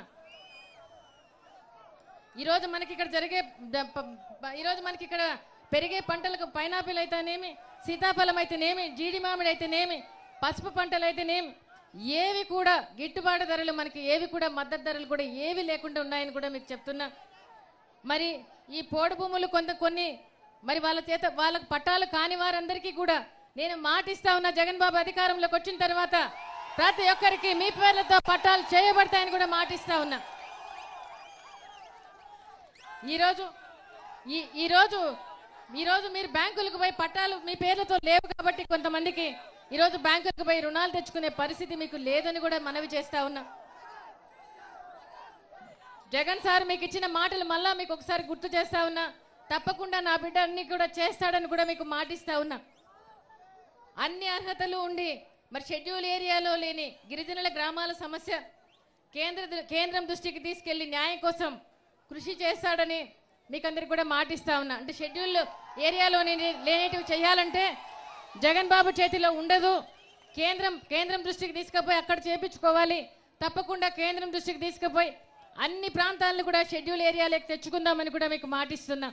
Speaker 1: ఈరోజు మనకి ఇక్కడ జరిగే ద- ప- ప- ఈరోజు మనకి ఇక్కడ పెరిగే పంటలకు పైనాపిల్ అయితేనేమి సీతాఫలం అయితేనేమి జీడి మామిడి అయితేనేమి పసుపు పంటలు అయితేనేమి ఏవి కూడా గిట్టుబాటు ధరలు మనకి ఏవి కూడా మద్దతు ధరలు కూడా ఏవి లేకుండా ఉన్నాయని కూడా మీకు చెప్తున్నా మరి ఈ పోడు భూములు కొంత కొన్ని మరి వాళ్ళ చేత వాళ్ళకు పట్టాలు కాని వారందరికీ కూడా నేను మాటిస్తా ఉన్న జగన్ బాబు అధికారంలోకి వచ్చిన తర్వాత ప్రతి ఒక్కరికి మీ పేర్లతో పట్టాలు చేయబడతాయని కూడా మాటిస్తా ఉన్నా ఈరోజు ఈ ఈరోజు ఈరోజు మీరు బ్యాంకులకు పోయి పట్టాలు మీ పేర్లతో లేవు కాబట్టి కొంతమందికి ఈరోజు బ్యాంకులకు పోయి రుణాలు తెచ్చుకునే పరిస్థితి మీకు లేదని కూడా మనవి చేస్తా ఉన్నా జగన్ సార్ మీకు ఇచ్చిన మాటలు మళ్ళా మీకు ఒకసారి గుర్తు చేస్తా ఉన్నా తప్పకుండా నా బిడ్డ అన్ని కూడా చేస్తాడని కూడా మీకు మాటిస్తా ఉన్నా అన్ని అర్హతలు ఉండి మరి షెడ్యూల్ ఏరియాలో లేని గిరిజనుల గ్రామాల సమస్య కేంద్ర కేంద్రం దృష్టికి తీసుకెళ్లి న్యాయం కోసం కృషి చేస్తాడని మీకు అందరికి కూడా మాటిస్తా ఉన్నా అంటే షెడ్యూల్ ఏరియాలో లేనేటివి చేయాలంటే జగన్ బాబు చేతిలో ఉండదు కేంద్రం కేంద్రం దృష్టికి తీసుకుపోయి అక్కడ చేపించుకోవాలి తప్పకుండా కేంద్రం దృష్టికి తీసుకుపోయి అన్ని ప్రాంతాలను కూడా షెడ్యూల్ ఏరియాలోకి తెచ్చుకుందామని కూడా మీకు మాటిస్తున్నా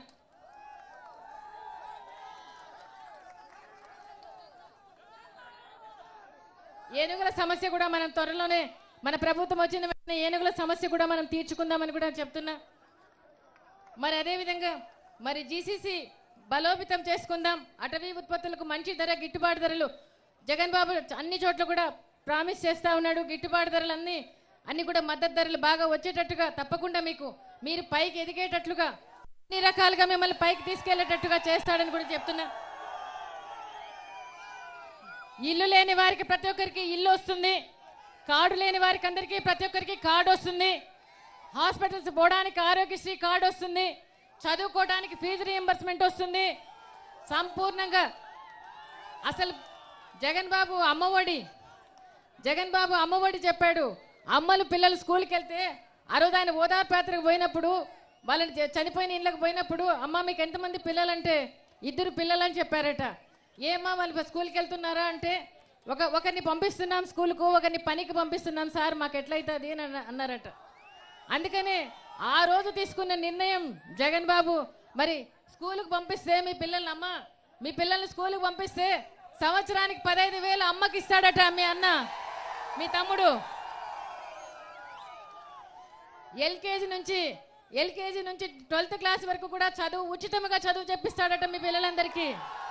Speaker 1: ఏనుగుల సమస్య కూడా మనం త్వరలోనే మన ప్రభుత్వం వచ్చిన వెంటనే ఏనుగుల సమస్య కూడా మనం తీర్చుకుందామని కూడా చెప్తున్నా మరి అదేవిధంగా మరి జీసీసీ బలోపేతం చేసుకుందాం అటవీ ఉత్పత్తులకు మంచి ధర గిట్టుబాటు ధరలు జగన్ బాబు అన్ని చోట్ల కూడా ప్రామిస్ చేస్తా ఉన్నాడు గిట్టుబాటు ధరలు అన్ని అన్ని కూడా మద్దతు ధరలు బాగా వచ్చేటట్టుగా తప్పకుండా మీకు మీరు పైకి ఎదిగేటట్లుగా అన్ని రకాలుగా మిమ్మల్ని పైకి తీసుకెళ్లేటట్టుగా చేస్తాడని కూడా చెప్తున్నా ఇల్లు లేని వారికి ప్రతి ఒక్కరికి ఇల్లు వస్తుంది కార్డు లేని వారికి అందరికీ ప్రతి ఒక్కరికి కార్డు వస్తుంది హాస్పిటల్స్ పోవడానికి ఆరోగ్యశ్రీ కార్డు వస్తుంది చదువుకోవడానికి ఫీజు రియంబర్స్మెంట్ వస్తుంది సంపూర్ణంగా అసలు జగన్ బాబు అమ్మఒడి జగన్ బాబు అమ్మఒడి చెప్పాడు అమ్మలు పిల్లలు స్కూల్కి వెళ్తే ఆ రోజు ఆయన ఓదార్పాత్రకు పోయినప్పుడు వాళ్ళని చ- చనిపోయిన ఇళ్ళకి పోయినప్పుడు అమ్మ మీకు ఎంతమంది పిల్లలంటే ఇద్దరు పిల్లలని చెప్పారట ఏమ్మా వాళ్ళు స్కూల్కి వెళ్తున్నారా అంటే ఒక ఒకరిని పంపిస్తున్నాం స్కూల్కు ఒకరిని పనికి పంపిస్తున్నాం సార్ మాకు ఎట్లయితుంది అని అన్న- అన్నారట అందుకనే ఆ రోజు తీసుకున్న నిర్ణయం జగన్ బాబు మరి స్కూలుకు పంపిస్తే మీ పిల్లల్ని అమ్మ మీ పిల్లల్ని స్కూలుకు పంపిస్తే సంవత్సరానికి పదహైదు వేలు అమ్మకి ఇస్తాడట మీ అన్న మీ తమ్ముడు ఎల్కేజీ నుంచి ఎల్కేజీ నుంచి ట్వెల్త్ క్లాస్ వరకు కూడా చదువు ఉచితంగా చదువు చెప్పిస్తాడట మీ పిల్లలందరికీ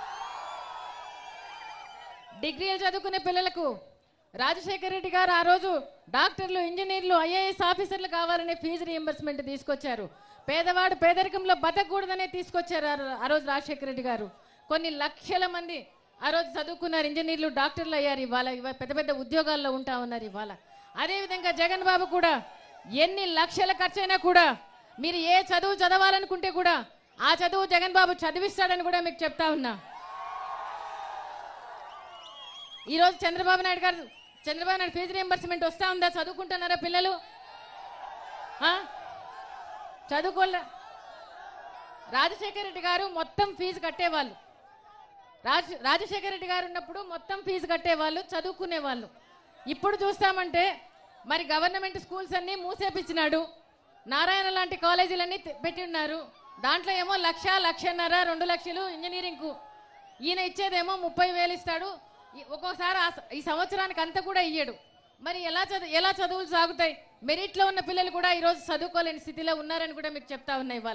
Speaker 1: డిగ్రీలు చదువుకునే పిల్లలకు రాజశేఖర రెడ్డి గారు ఆ రోజు డాక్టర్లు ఇంజనీర్లు ఐఏఎస్ ఆఫీసర్లు కావాలనే ఫీజు రియంబర్స్మెంట్ తీసుకొచ్చారు పేదవాడు పేదరికంలో బతకూడదనే తీసుకొచ్చారు ఆ రో- ఆ రోజు రాజశేఖర రెడ్డి గారు కొన్ని లక్షల మంది ఆ రోజు చదువుకున్నారు ఇంజనీర్లు డాక్టర్లు అయ్యారు ఇవాళ ఇవాళ పెద్ద పెద్ద ఉద్యోగాల్లో ఉంటా ఉన్నారు ఇవాళ అదేవిధంగా జగన్ బాబు కూడా ఎన్ని లక్షల ఖర్చైనా కూడా మీరు ఏ చదువు చదవాలనుకుంటే కూడా ఆ చదువు జగన్ బాబు చదివిస్తాడని కూడా మీకు చెప్తా ఉన్నా ఈ రోజు చంద్రబాబు నాయుడు గారు చంద్రబాబు నాయుడు ఫీజు రియంబర్స్మెంట్ వస్తా ఉందా చదువుకుంటున్నారా పిల్లలు ఆ? చదువుకోలే రాజశేఖర రెడ్డి గారు మొత్తం ఫీజు కట్టేవాళ్ళు రాజ రాజశేఖర రెడ్డి గారు ఉన్నప్పుడు మొత్తం ఫీజు కట్టేవాళ్ళు చదువుకునేవాళ్ళు ఇప్పుడు చూస్తామంటే మరి గవర్నమెంట్ స్కూల్స్ అన్నీ మూసేపించినాడు నారాయణ లాంటి కాలేజీలన్నీ తె- పెట్టి ఉన్నారు దాంట్లో ఏమో లక్ష లక్షన్నర రెండు లక్షలు ఇంజనీరింగ్కు ఈయన ఇచ్చేదేమో ముప్పై వేలు ఇస్తాడు ఈ- ఒక్కోసారి ఆ స- ఈ సంవత్సరానికి అంతా కూడా ఇయ్యడు మరి ఎలా చదువు ఎలా చదువులు సాగుతాయి మెరిట్లో ఉన్న పిల్లలు కూడా ఈరోజు చదువుకోలేని స్థితిలో ఉన్నారని కూడా మీకు చెప్తా ఉన్నాయి ఇవాళ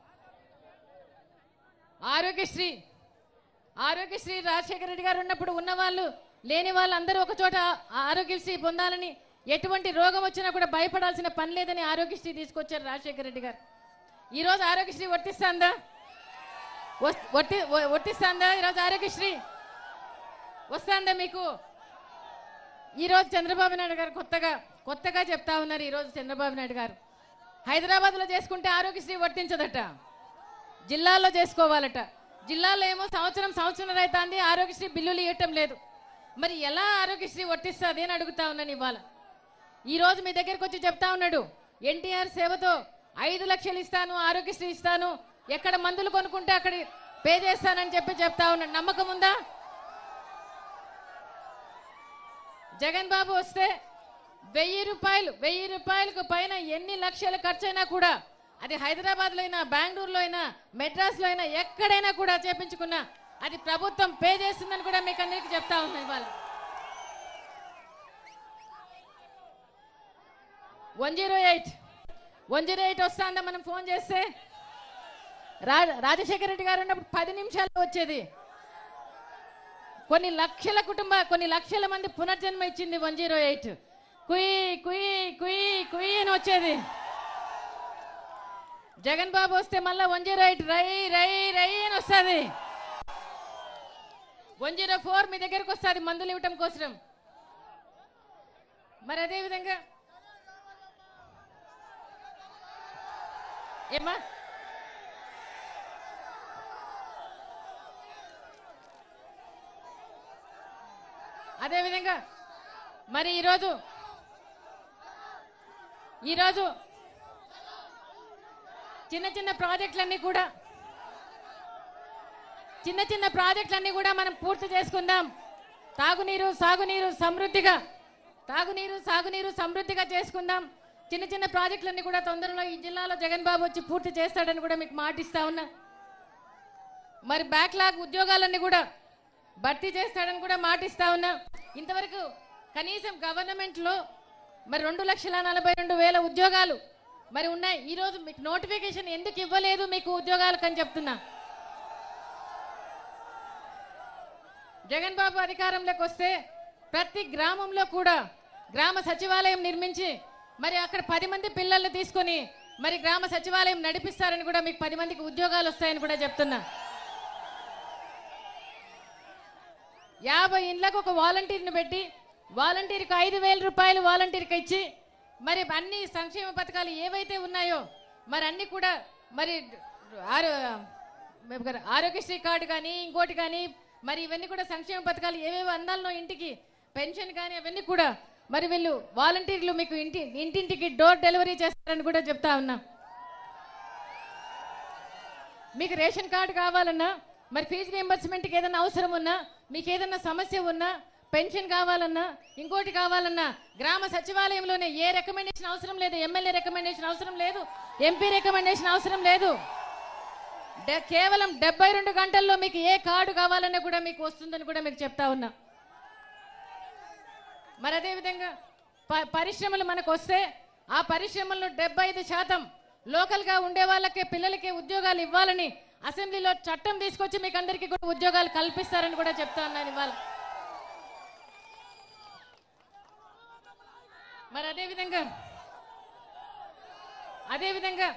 Speaker 1: ఆరోగ్యశ్రీ ఆరోగ్యశ్రీ రాజశేఖర రెడ్డి గారు ఉన్నప్పుడు ఉన్న వాళ్ళు లేని వాళ్ళందరూ ఒక చోట ఆ ఆరోగ్యశ్రీ పొందాలని ఎటువంటి రోగం వచ్చినా కూడా భయపడాల్సిన పని లేదని ఆరోగ్యశ్రీ తీసుకొచ్చారు రాజశేఖర రెడ్డి గారు ఈరోజు ఆరోగ్యశ్రీ వర్తిస్తాందా వస్- వర్తి వ- వర్తిస్తాందా ఈరోజు ఆరోగ్యశ్రీ వస్తాందా మీకు ఈరోజు చంద్రబాబు నాయుడు గారు కొత్తగా కొత్తగా చెప్తా ఉన్నారు ఈరోజు చంద్రబాబు నాయుడు గారు హైదరాబాద్లో చేసుకుంటే ఆరోగ్యశ్రీ వర్తించదట జిల్లాల్లో చేసుకోవాలట జిల్లాలో ఏమో సంవత్సరం సంవత్సరం అవుతుంది ఆరోగ్యశ్రీ బిల్లులు ఇవ్వటం లేదు మరి ఎలా ఆరోగ్యశ్రీ వర్తిస్తుంది అని అడుగుతా ఉన్నాను ఇవాళ ఈ రోజు మీ దగ్గరికి వచ్చి చెప్తా ఉన్నాడు ఎన్టీఆర్ సేవతో ఐదు లక్షలు ఇస్తాను ఆరోగ్యశ్రీ ఇస్తాను ఎక్కడ మందులు కొనుక్కుంటే అక్కడ పే చేస్తానని చెప్పి చెప్తా ఉన్నాడు నమ్మకం ఉందా జగన్ బాబు వస్తే వెయ్యి రూపాయలు వెయ్యి రూపాయలకు పైన ఎన్ని లక్షలు ఖర్చైనా కూడా అది హైదరాబాద్లో అయినా బెంగళూరులో అయినా మెడ్రాస్లో అయినా ఎక్కడైనా కూడా చేపించుకున్నా అది ప్రభుత్వం పే చేస్తుందని కూడా మీకు అందరికీ చెప్తా ఉన్నా ఇవాళ one zero eight one zero eight వస్తుందా మనం ఫోన్ చేస్తే రా రాజశేఖర రెడ్డి గారు ఉన్నప్పుడు పది నిమిషాల్లో వచ్చేది కొన్ని లక్షల కుటుంబ కొన్ని లక్షల మంది పునర్జన్మ ఇచ్చింది వన్ జీరో ఎయిట్ కుయ్ కుయ్ కుయ్ కుయ్ అని వచ్చేది జగన్ బాబు వస్తే మళ్ళా వన్ జీరో ఎయిట్ రై రై రై అని వస్తుంది వన్ జీరో ఫోర్ మీ దగ్గరకు వస్తుంది మందులు ఇవ్వటం కోసం మరి అదే విధంగా ఏమా అదే విధంగా మరి ఈరోజు ఈరోజు చిన్న చిన్న ప్రాజెక్టులన్నీ కూడా చిన్న చిన్న ప్రాజెక్టులన్నీ కూడా మనం పూర్తి చేసుకుందాం తాగునీరు సాగునీరు సమృద్ధిగా తాగునీరు సాగునీరు సమృద్ధిగా చేసుకుందాం చిన్న చిన్న ప్రాజెక్టులన్నీ కూడా తొందరలో ఈ జిల్లాలో జగన్ బాబు వచ్చి పూర్తి చేస్తాడని కూడా మీకు మాటిస్తా ఉన్నా మరి బ్యాక్లాగ్ ఉద్యోగాలన్నీ కూడా భర్తీ చేస్తాడని కూడా మాటిస్తా ఉన్నా ఇంతవరకు కనీసం గవర్నమెంట్లో మరి రెండు లక్షల నలభై రెండు వేల ఉద్యోగాలు మరి ఉన్నాయి ఈరోజు మీకు నోటిఫికేషన్ ఎందుకు ఇవ్వలేదు మీకు ఉద్యోగాలకు అని చెప్తున్నా జగన్ బాబు అధికారంలోకి వస్తే ప్రతి గ్రామంలో కూడా గ్రామ సచివాలయం నిర్మించి మరి అక్కడ పది మంది పిల్లల్ని తీసుకొని మరి గ్రామ సచివాలయం నడిపిస్తారని కూడా మీకు పది మందికి ఉద్యోగాలు వస్తాయని కూడా చెప్తున్నా యాభై ఇండ్లకు ఒక వాలంటీర్ని పెట్టి వాలంటీర్కి ఐదు వేల రూపాయలు వాలంటీర్కి ఇచ్చి మరి అన్ని సంక్షేమ పథకాలు ఏవైతే ఉన్నాయో మరి అన్ని కూడా మరి ఆరో- ఆరోగ్యశ్రీ కార్డు కానీ ఇంకోటి కానీ మరి ఇవన్నీ కూడా సంక్షేమ పథకాలు ఏవేవి అందాలనో ఇంటికి పెన్షన్ కానీ అవన్నీ కూడా మరి వీళ్ళు వాలంటీర్లు మీకు ఇంటి ఇంటింటికి డోర్ డెలివరీ చేస్తారని కూడా చెప్తా ఉన్నా మీకు రేషన్ కార్డు కావాలన్నా మరి ఫీజు రియంబర్స్మెంట్కి ఏదైనా అవసరం ఉన్నా మీకు ఏదైనా సమస్య ఉన్నా పెన్షన్ కావాలన్నా ఇంకోటి కావాలన్నా గ్రామ సచివాలయంలోనే ఏ రికమెండేషన్ అవసరం లేదు ఎమ్మెల్యే రికమెండేషన్ అవసరం లేదు ఎంపీ రికమెండేషన్ అవసరం లేదు డె- కేవలం డెబ్బై రెండు గంటల్లో మీకు ఏ కార్డు కావాలన్నా కూడా మీకు వస్తుందని కూడా మీకు చెప్తా ఉన్నా మరి అదేవిధంగా ప- పరిశ్రమలు మనకు వస్తే ఆ పరిశ్రమల్లో డెబ్బై ఐదు శాతం లోకల్గా ఉండే వాళ్ళకే పిల్లలకి ఉద్యోగాలు ఇవ్వాలని అసెంబ్లీలో చట్టం తీసుకొచ్చి మీకు అందరికీ కూడా ఉద్యోగాలు కల్పిస్తారని కూడా చెప్తా ఉన్నాను ఇవాళ మరి అదేవిధంగా అదేవిధంగా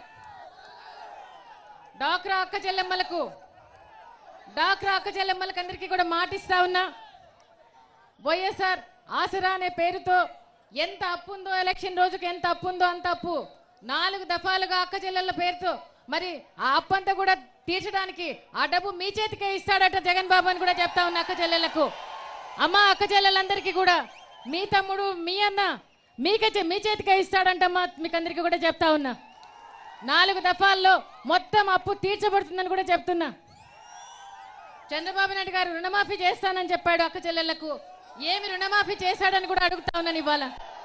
Speaker 1: డాక్రా అక్క చెల్లెమ్మలకు డాక్రా అక్క చెల్లెమ్మలకు అందరికీ కూడా మాటిస్తా ఉన్నా వైఎస్ఆర్ ఆసరా అనే పేరుతో ఎంత అప్పు ఉందో ఎలక్షన్ రోజుకి ఎంత అప్పు ఉందో అంత అప్పు నాలుగు దఫాలుగా అక్క చెల్లెళ్ళ పేరుతో మరి ఆ అప్పు అంతా కూడా తీర్చడానికి ఆ డబ్బు మీ చేతికే ఇస్తాడట జగన్ బాబు అని కూడా చెప్తా ఉన్నా అక్క చెల్లెళ్లకు అమ్మ అక్క చెల్లెళ్ళందరికీ కూడా మీ తమ్ముడు మీ అన్న మీకే చే- మీ చేతికే ఇస్తాడంటమ్మా మీకు అందరికీ కూడా చెప్తా ఉన్నా నాలుగు దఫాల్లో మొత్తం అప్పు తీర్చబడుతుందని కూడా చెప్తున్నా చంద్రబాబు నాయుడు గారు రుణమాఫీ చేస్తానని చెప్పాడు అక్క చెల్లెళ్లకు ఏమి రుణమాఫీ చేశాడని కూడా అడుగుతా ఉన్నాను ఇవాళ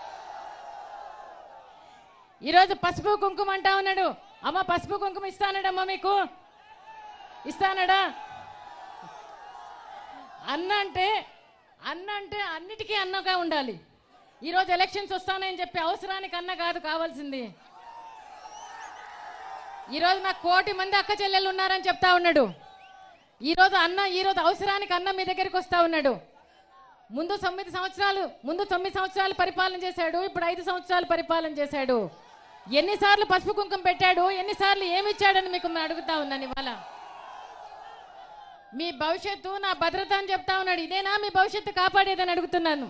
Speaker 1: ఈరోజు పసుపు కుంకుమ అంటా ఉన్నాడు అమ్మ పసుపు కుంకుమ ఇస్తానడమ్మా మీకు ఇస్తానడా అన్న అంటే అన్న అంటే అన్నిటికీ అన్నగా ఉండాలి ఈరోజు ఎలక్షన్స్ వస్తానని చెప్పి అవసరానికి అన్న కాదు కావాల్సింది ఈరోజు నాకు కోటి మంది అక్క చెల్లెళ్ళు ఉన్నారని చెప్తా ఉన్నాడు ఈరోజు అన్న ఈరోజు అవసరానికి అన్న మీ దగ్గరికి వస్తా ఉన్నాడు ముందు తొమ్మిది సంవత్సరాలు ముందు తొమ్మిది సంవత్సరాలు పరిపాలన చేశాడు ఇప్పుడు ఐదు సంవత్సరాలు పరిపాలన చేశాడు ఎన్నిసార్లు పసుపు కుంకుమ పెట్టాడు ఎన్నిసార్లు ఏమి ఇచ్చాడని మీకు నేను అడుగుతా ఉన్నాను ఇవాళ మీ భవిష్యత్తు నా భద్రత అని చెప్తా ఉన్నాడు ఇదేనా మీ భవిష్యత్తు కాపాడేదని అడుగుతున్నాను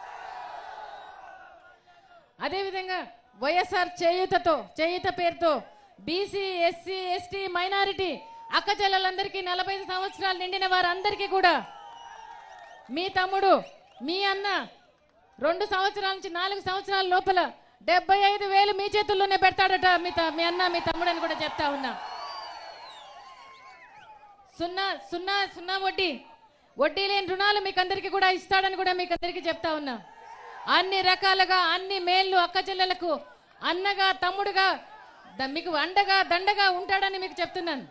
Speaker 1: అదేవిధంగా వైఎస్ఆర్ చేయూతతో చేయూత పేరుతో బీసీ ఎస్సీ ఎస్టీ మైనారిటీ అక్క చెల్లెలందరికీ నలభై ఐదు సంవత్సరాలు నిండిన వారందరికీ కూడా మీ తమ్ముడు మీ అన్న రెండు సంవత్సరాల నుంచి నాలుగు సంవత్సరాల లోపల డెబ్బై ఐదు వేలు మీ చేతుల్లోనే పెడతాడట మీ త- మీ అన్న మీ తమ్ముడు అని కూడా చెప్తా ఉన్నా సున్నా సున్నా సున్నా వడ్డీ వడ్డీ లేని రుణాలు మీకు అందరికీ కూడా ఇస్తాడని కూడా మీకు అందరికీ చెప్తా ఉన్నా అన్ని రకాలుగా అన్ని మేళ్ళు అక్క చెల్లెలకు అన్నగా తమ్ముడుగా ద- మీకు అండగా దండగా ఉంటాడని మీకు చెప్తున్నాను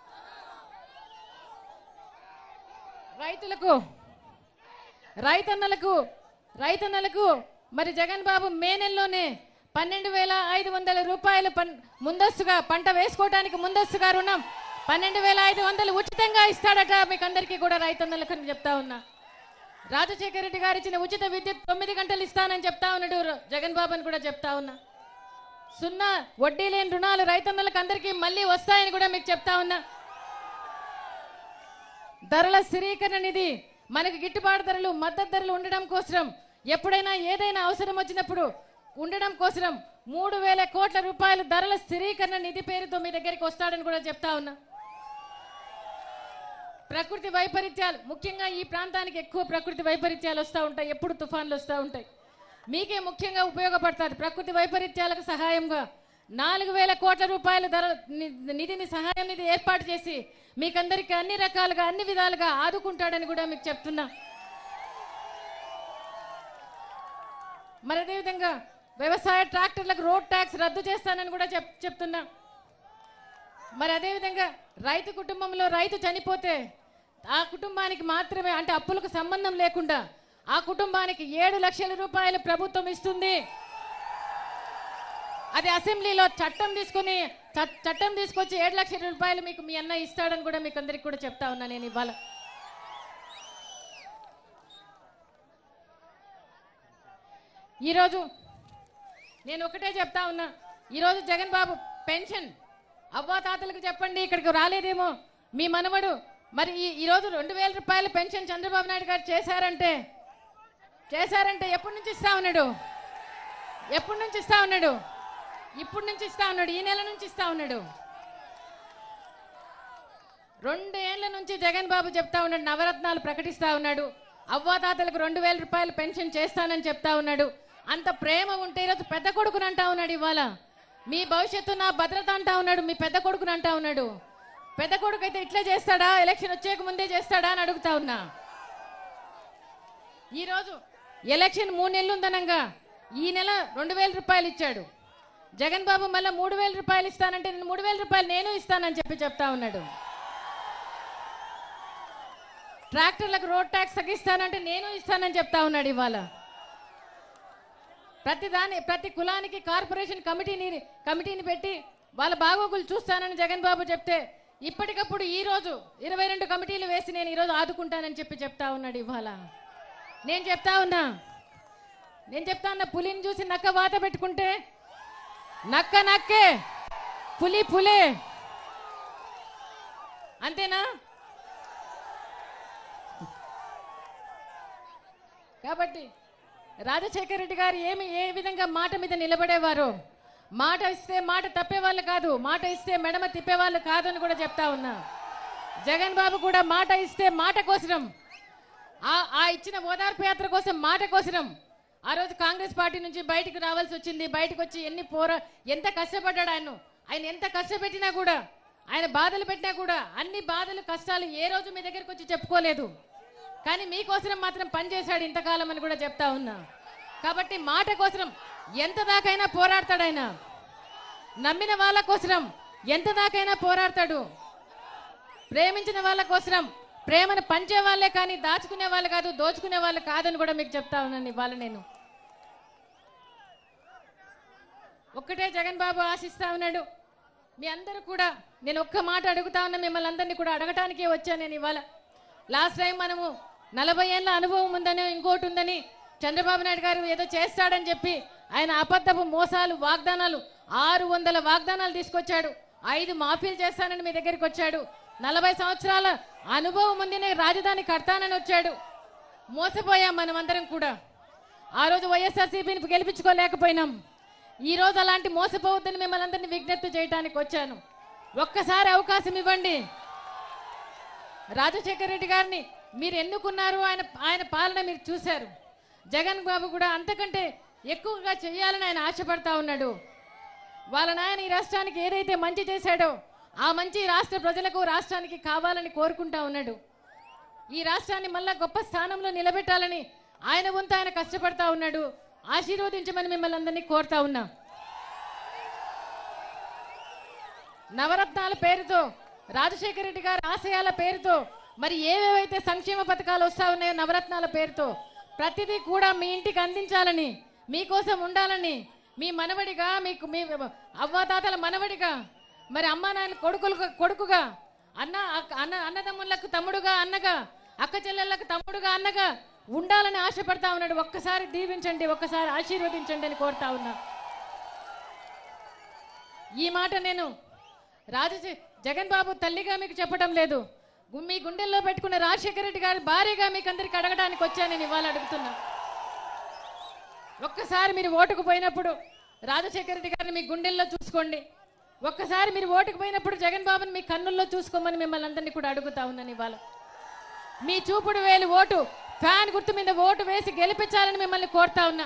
Speaker 1: రైతులకు రైతన్నలకు రైతన్నలకు మరి జగన్ బాబు మే నెలలోనే పన్నెండు వేల ఐదు వందల రూపాయలు పన్- ముందస్తుగా పంట వేసుకోవడానికి ముందస్తుగా రుణం పన్నెండు వేల ఐదు వందలు ఉచితంగా ఇస్తాడట మీకు అందరికీ కూడా రైతన్నలకు అని చెప్తా ఉన్నా రాజశేఖర రెడ్డి గారు ఇచ్చిన ఉచిత విద్యుత్ తొమ్మిది గంటలు ఇస్తానని చెప్తా ఉన్నాడు ర- జగన్ బాబు అని కూడా చెప్తా ఉన్నా సున్నా వడ్డీ లేని రుణాలు రైతన్నలకు అందరికీ మళ్ళీ వస్తాయని కూడా మీకు చెప్తా ఉన్నా ధరల స్థిరీకరణ నిధి మనకి గిట్టుబాటు ధరలు మద్దతు ధరలు ఉండడం కోసం ఎప్పుడైనా ఏదైనా అవసరం వచ్చినప్పుడు ఉండడం కోసం మూడు వేల కోట్ల రూపాయల ధరల స్థిరీకరణ నిధి పేరుతో మీ దగ్గరికి వస్తాడని కూడా చెప్తా ఉన్నా ప్రకృతి వైపరీత్యాలు ముఖ్యంగా ఈ ప్రాంతానికి ఎక్కువ ప్రకృతి వైపరీత్యాలు వస్తూ ఉంటాయి ఎప్పుడు తుఫాన్లు వస్తూ ఉంటాయి మీకే ముఖ్యంగా ఉపయోగపడుతుంది ప్రకృతి వైపరీత్యాలకు సహాయంగా నాలుగు వేల కోట్ల రూపాయల ధర ని- నిధిని సహాయం నిధి ఏర్పాటు చేసి మీకందరికీ అన్ని రకాలుగా అన్ని విధాలుగా ఆదుకుంటాడని కూడా మీకు చెప్తున్నా మరి అదేవిధంగా వ్యవసాయ ట్రాక్టర్లకు రోడ్ ట్యాక్స్ రద్దు చేస్తానని కూడా చెప్ చెప్తున్నా మరి అదేవిధంగా రైతు కుటుంబంలో రైతు చనిపోతే ఆ కుటుంబానికి మాత్రమే అంటే అప్పులకు సంబంధం లేకుండా ఆ కుటుంబానికి ఏడు లక్షల రూపాయలు ప్రభుత్వం ఇస్తుంది అది అసెంబ్లీలో చట్టం తీసుకుని చ- చట్టం తీసుకొచ్చి ఏడు లక్షల రూపాయలు మీకు మీ అన్న ఇస్తాడని కూడా మీకు అందరికి కూడా చెప్తా ఉన్నా నేను ఇవాళ ఈరోజు నేను ఒకటే చెప్తా ఉన్నా ఈరోజు జగన్ బాబు పెన్షన్ అవ్వాతాతలకు చెప్పండి ఇక్కడికి రాలేదేమో మీ మనవడు మరి ఈ ఈరోజు రెండు వేల రూపాయల పెన్షన్ చంద్రబాబు నాయుడు గారు చేశారంటే చేశారంటే ఎప్పటి నుంచి ఇస్తా ఉన్నాడు ఎప్పటి నుంచి ఇస్తా ఉన్నాడు ఇప్పుడు నుంచి ఇస్తా ఉన్నాడు ఈ నెల నుంచి ఇస్తా ఉన్నాడు రెండు ఏళ్ల నుంచి జగన్ బాబు చెప్తా ఉన్నాడు నవరత్నాలు ప్రకటిస్తా ఉన్నాడు అవ్వాతాతలకు రెండు వేల రూపాయలు పెన్షన్ చేస్తానని చెప్తా ఉన్నాడు అంత ప్రేమ ఉంటే ఈరోజు పెద్ద కొడుకుని అంటా ఉన్నాడు ఇవాళ మీ భవిష్యత్తు నా భద్రత అంటా ఉన్నాడు మీ పెద్ద కొడుకుని అంటా ఉన్నాడు పెద్ద కొడుకు అయితే ఇట్లే చేస్తాడా ఎలక్షన్ వచ్చేక ముందే చేస్తాడా అని అడుగుతా ఉన్నా ఈరోజు ఎలక్షన్ మూడు నెలలు ఉందనంగా ఈ నెల రెండు వేల రూపాయలు ఇచ్చాడు జగన్ బాబు మళ్ళీ మూడు వేల రూపాయలు ఇస్తానంటే నేను మూడు వేల రూపాయలు నేను ఇస్తానని చెప్పి చెప్తా ఉన్నాడు ట్రాక్టర్లకు రోడ్ ట్యాక్స్ తగ్గిస్తానంటే నేను ఇస్తానని చెప్తా ఉన్నాడు ఇవాళ ప్రతి దాని ప్రతి కులానికి కార్పొరేషన్ కమిటీని కమిటీని పెట్టి వాళ్ళ బాగోగులు చూస్తానని జగన్ బాబు చెప్తే ఇప్పటికప్పుడు ఈ రోజు ఇరవై రెండు కమిటీలు వేసి నేను ఈరోజు ఆదుకుంటానని చెప్పి చెప్తా ఉన్నాడు ఇవాళ నేను చెప్తా ఉన్నా నేను చెప్తా ఉన్నా పులిని చూసి నక్క వాత పెట్టుకుంటే నక్క నక్కే పులి పులే అంతేనా కాబట్టి రాజశేఖర రెడ్డి గారు ఏమి ఏ విధంగా మాట మీద నిలబడేవారు మాట ఇస్తే మాట తప్పేవాళ్ళు కాదు మాట ఇస్తే మెడమ తిప్పేవాళ్ళు కాదు అని కూడా చెప్తా ఉన్నా జగన్ బాబు కూడా మాట ఇస్తే మాట కోసరం ఆ ఆ ఇచ్చిన ఓదార్పు యాత్ర కోసం మాట కోసరం ఆ రోజు కాంగ్రెస్ పార్టీ నుంచి బయటకు రావాల్సి వచ్చింది బయటకు వచ్చి ఎన్ని పోరా ఎంత కష్టపడ్డాడు ఆయన ఆయన ఎంత కష్టపెట్టినా కూడా ఆయన బాధలు పెట్టినా కూడా అన్ని బాధలు కష్టాలు ఏ రోజు మీ దగ్గరికి వచ్చి చెప్పుకోలేదు కానీ మీకోసం మాత్రం పనిచేశాడు ఇంతకాలం అని కూడా చెప్తా ఉన్నా కాబట్టి మాట కోసం ఎంత దాకైనా పోరాడతాడు ఆయన నమ్మిన వాళ్ళ కోసం ఎంత దాకైనా పోరాడతాడు ప్రేమించిన వాళ్ళ కోసం ప్రేమను పంచే వాళ్ళే కానీ దాచుకునే వాళ్ళు కాదు దోచుకునే వాళ్ళు కాదని కూడా మీకు చెప్తా ఉన్నాను ఇవాళ నేను ఒక్కటే జగన్ బాబు ఆశిస్తా ఉన్నాడు మీ అందరూ కూడా నేను ఒక్క మాట అడుగుతా ఉన్నా మిమ్మల్ని అందరినీ కూడా అడగటానికే వచ్చాను నేను ఇవాళ లాస్ట్ టైం మనము నలభై ఏళ్ళ అనుభవం ఉందని ఇంకోటి ఉందని చంద్రబాబు నాయుడు గారు ఏదో చేస్తాడని చెప్పి ఆయన అబద్ధపు మోసాలు వాగ్దానాలు ఆరు వందల వాగ్దానాలు తీసుకొచ్చాడు ఐదు మాఫీలు చేస్తానని మీ దగ్గరికి వచ్చాడు నలభై సంవత్సరాల అనుభవం ఉంది నేను రాజధాని కడతానని వచ్చాడు మోసపోయాం మనం అందరం కూడా ఆ రోజు వైఎస్ఆర్సీపీని గెలిపించుకోలేకపోయినాం ఈ రోజు అలాంటి మోసపోవద్దని మిమ్మల్ని అందరినీ విజ్ఞప్తి చేయడానికి వచ్చాను ఒక్కసారి అవకాశం ఇవ్వండి రాజశేఖర రెడ్డి గారిని మీరు ఎన్నుకున్నారు ఆయన ఆయన పాలన మీరు చూశారు జగన్ బాబు కూడా అంతకంటే ఎక్కువగా చేయాలని ఆయన ఆశపడతా ఉన్నాడు వాళ్ళ నాయన ఈ రాష్ట్రానికి ఏదైతే మంచి చేశాడో ఆ మంచి రాష్ట్ర ప్రజలకు రాష్ట్రానికి కావాలని కోరుకుంటా ఉన్నాడు ఈ రాష్ట్రాన్ని మళ్ళా గొప్ప స్థానంలో నిలబెట్టాలని ఆయన వంతు ఆయన కష్టపడతా ఉన్నాడు ఆశీర్వదించమని మిమ్మల్ని అందరినీ కోరుతా ఉన్నా నవరత్నాల పేరుతో రాజశేఖర రెడ్డి గారి ఆశయాల పేరుతో మరి ఏవేవైతే సంక్షేమ పథకాలు వస్తా ఉన్నాయో నవరత్నాల పేరుతో ప్రతిదీ కూడా మీ ఇంటికి అందించాలని మీకోసం ఉండాలని మీ మనవడిగా మీకు మీ అవ్వాతాతల మనవడిగా మరి అమ్మా నాయన కొడుకులు కొడుకుగా అన్న అక్క- అన్న అన్నదమ్ములకు తమ్ముడుగా అన్నగా అక్క చెల్లెళ్ళకు తమ్ముడుగా అన్నగా ఉండాలని ఆశపడతా ఉన్నాడు ఒక్కసారి దీవించండి ఒక్కసారి ఆశీర్వదించండి అని కోరుతా ఉన్నా ఈ మాట నేను రాజ జగన్ బాబు తల్లిగా మీకు చెప్పడం లేదు గు- మీ గుండెల్లో పెట్టుకున్న రాజశేఖర రెడ్డి గారి భార్యగా మీకు అందరికి అడగడానికి వచ్చాను నేను ఇవాళ అడుగుతున్నా ఒక్కసారి మీరు ఓటుకు పోయినప్పుడు రాజశేఖర రెడ్డి గారిని మీ గుండెల్లో చూసుకోండి ఒక్కసారి మీరు ఓటుకు పోయినప్పుడు జగన్ బాబుని మీ కన్నుల్లో చూసుకోమని మిమ్మల్ని అందరినీ కూడా అడుగుతా ఉన్నాను ఇవాళ మీ చూపుడు వేలు ఓటు ఫ్యాన్ గుర్తు మీద ఓటు వేసి గెలిపించాలని మిమ్మల్ని కోరుతా ఉన్నా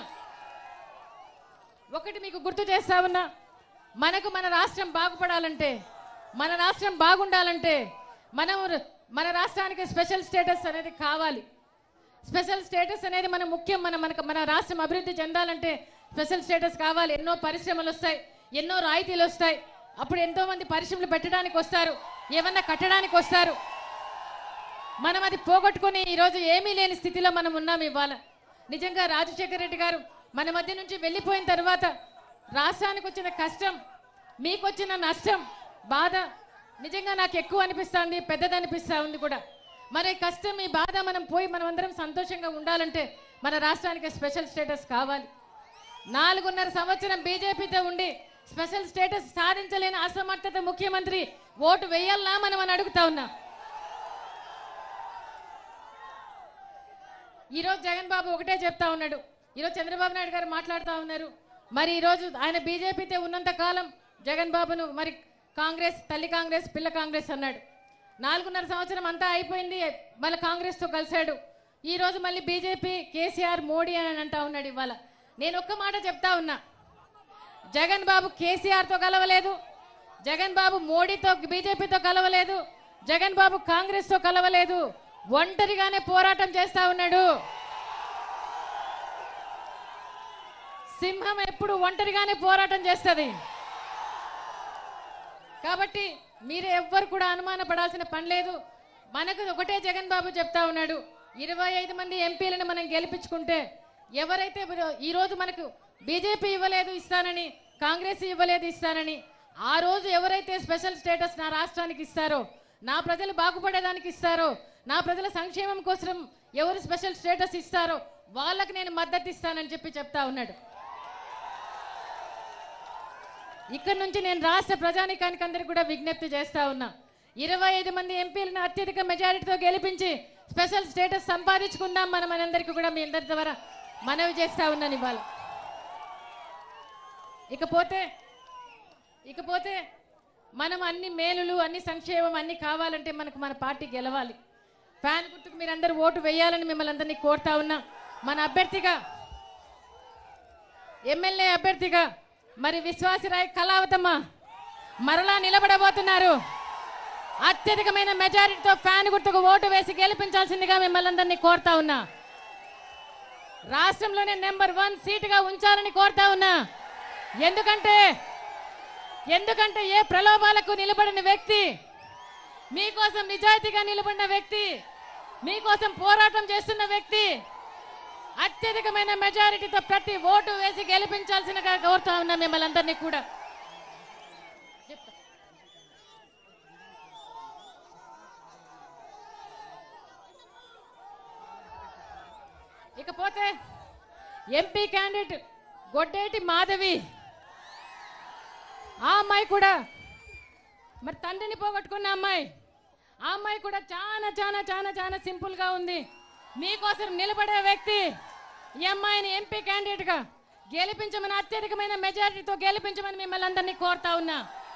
Speaker 1: ఒకటి మీకు గుర్తు చేస్తా ఉన్నా మనకు మన రాష్ట్రం బాగుపడాలంటే మన రాష్ట్రం బాగుండాలంటే మనం ర- మన రాష్ట్రానికి స్పెషల్ స్టేటస్ అనేది కావాలి స్పెషల్ స్టేటస్ అనేది మన ముఖ్యం మన మనకు మన రాష్ట్రం అభివృద్ధి చెందాలంటే స్పెషల్ స్టేటస్ కావాలి ఎన్నో పరిశ్రమలు వస్తాయి ఎన్నో రాయితీలు వస్తాయి అప్పుడు ఎంతో మంది పరిశ్రమలు పెట్టడానికి వస్తారు ఏమన్నా కట్టడానికి వస్తారు మనం అది పోగొట్టుకొని ఈరోజు ఏమీ లేని స్థితిలో మనం ఉన్నాం ఇవాళ నిజంగా రాజశేఖర రెడ్డి గారు మన మధ్య నుంచి వెళ్ళిపోయిన తర్వాత రాష్ట్రానికి వచ్చిన కష్టం మీకు వచ్చిన నష్టం బాధ నిజంగా నాకు ఎక్కువ అనిపిస్తుంది పెద్దది అనిపిస్తా ఉంది కూడా మరి ఈ కష్టం ఈ బాధ మనం పోయి మనం అందరం సంతోషంగా ఉండాలంటే మన రాష్ట్రానికి స్పెషల్ స్టేటస్ కావాలి నాలుగున్నర సంవత్సరం బీజేపీతో ఉండి స్పెషల్ స్టేటస్ సాధించలేని అసమర్థత ముఖ్యమంత్రి ఓటు వేయాలనా మనం అని అడుగుతా ఉన్నా ఈరోజు జగన్ బాబు ఒకటే చెప్తా ఉన్నాడు ఈరోజు చంద్రబాబు నాయుడు గారు మాట్లాడుతూ ఉన్నారు మరి ఈరోజు ఆయన బీజేపీతో ఉన్నంత కాలం జగన్ బాబును మరి కాంగ్రెస్ తల్లి కాంగ్రెస్ పిల్ల కాంగ్రెస్ అన్నాడు నాలుగున్నర సంవత్సరం అంతా అయిపోయింది మళ్ళీ కాంగ్రెస్తో కలిశాడు ఈ రోజు మళ్ళీ బీజేపీ కేసీఆర్ మోడీ అని అంటా ఉన్నాడు ఇవాళ నేను ఒక్క మాట చెప్తా ఉన్నా జగన్ బాబు కేసీఆర్తో కలవలేదు జగన్ బాబు మోడీతో బీజేపీతో కలవలేదు జగన్ బాబు కాంగ్రెస్తో కలవలేదు ఒంటరిగానే పోరాటం చేస్తా ఉన్నాడు సింహం ఎప్పుడు ఒంటరిగానే పోరాటం చేస్తుంది కాబట్టి మీరు ఎవ్వరు కూడా అనుమాన పడాల్సిన పని లేదు మనకు ఒకటే జగన్ బాబు చెప్తా ఉన్నాడు ఇరవై ఐదు మంది ఎంపీలను మనం గెలిపించుకుంటే ఎవరైతే ఇప్పుడు ఈ రోజు మనకు బీజేపీ ఇవ్వలేదు ఇస్తానని కాంగ్రెస్ ఇవ్వలేదు ఇస్తానని ఆ రోజు ఎవరైతే స్పెషల్ స్టేటస్ నా రాష్ట్రానికి ఇస్తారో నా ప్రజలు బాగుపడేదానికి ఇస్తారో నా ప్రజల సంక్షేమం కోసం ఎవరు స్పెషల్ స్టేటస్ ఇస్తారో వాళ్ళకి నేను మద్దతు ఇస్తానని చెప్పి చెప్తా ఉన్నాడు ఇక్కడ నుంచి నేను రాష్ట్ర ప్రజానికానికి అందరికి కూడా విజ్ఞప్తి చేస్తా ఉన్నా ఇరవై ఐదు మంది ఎంపీలను అత్యధిక మెజారిటీతో గెలిపించి స్పెషల్ స్టేటస్ సంపాదించుకుందాం మనం మనందరికీ కూడా మీ అందరి ద్వారా మనవి చేస్తా ఉన్నాను ఇవాళ ఇకపోతే ఇకపోతే మనం అన్ని మేలులు అన్ని సంక్షేమం అన్ని కావాలంటే మనకు మన పార్టీ గెలవాలి ఫ్యాన్ గుర్తుకు మీరందరూ ఓటు వేయాలని మిమ్మల్ని అందరినీ కోరుతా ఉన్నా మన అభ్యర్థిగా ఎమ్మెల్యే అభ్యర్థిగా మరి విశ్వాసరాయ్ కళావతమ్మ మరలా నిలబడబోతున్నారు అత్యధికమైన మెజారిటీతో ఫ్యాన్ గుర్తుకు ఓటు వేసి గెలిపించాల్సిందిగా మిమ్మల్ని అందరినీ కోరుతా ఉన్నా రాష్ట్రంలోనే నెంబర్ వన్ సీటుగా ఉంచాలని కోరుతా ఉన్నా ఎందుకంటే ఎందుకంటే ఏ ప్రలోభాలకు నిలబడిన వ్యక్తి మీకోసం నిజాయితీగా నిలబడిన వ్యక్తి మీకోసం పోరాటం చేస్తున్న వ్యక్తి అత్యధికమైన మెజారిటీతో ప్రతి ఓటు వేసి గెలిపించాల్సినగా కోరుతా ఉన్నా మిమ్మల్ని అందరినీ కూడా ఇకపోతే ఎంపీ క్యాండిడేట్ గొడ్డేటి మాధవి ఆ అమ్మాయి కూడా మరి తండ్రిని పోగొట్టుకున్న అమ్మాయి ఆ అమ్మాయి కూడా చాలా చాలా చాలా చాలా సింపుల్ గా ఉంది మీకోసం నిలబడే వ్యక్తి ఈ అమ్మాయిని ఎంపీ క్యాండిడేట్ గా గెలిపించమని అత్యధికమైన మెజారిటీతో గెలిపించమని మిమ్మల్ని అందరినీ కోరుతా ఉన్నా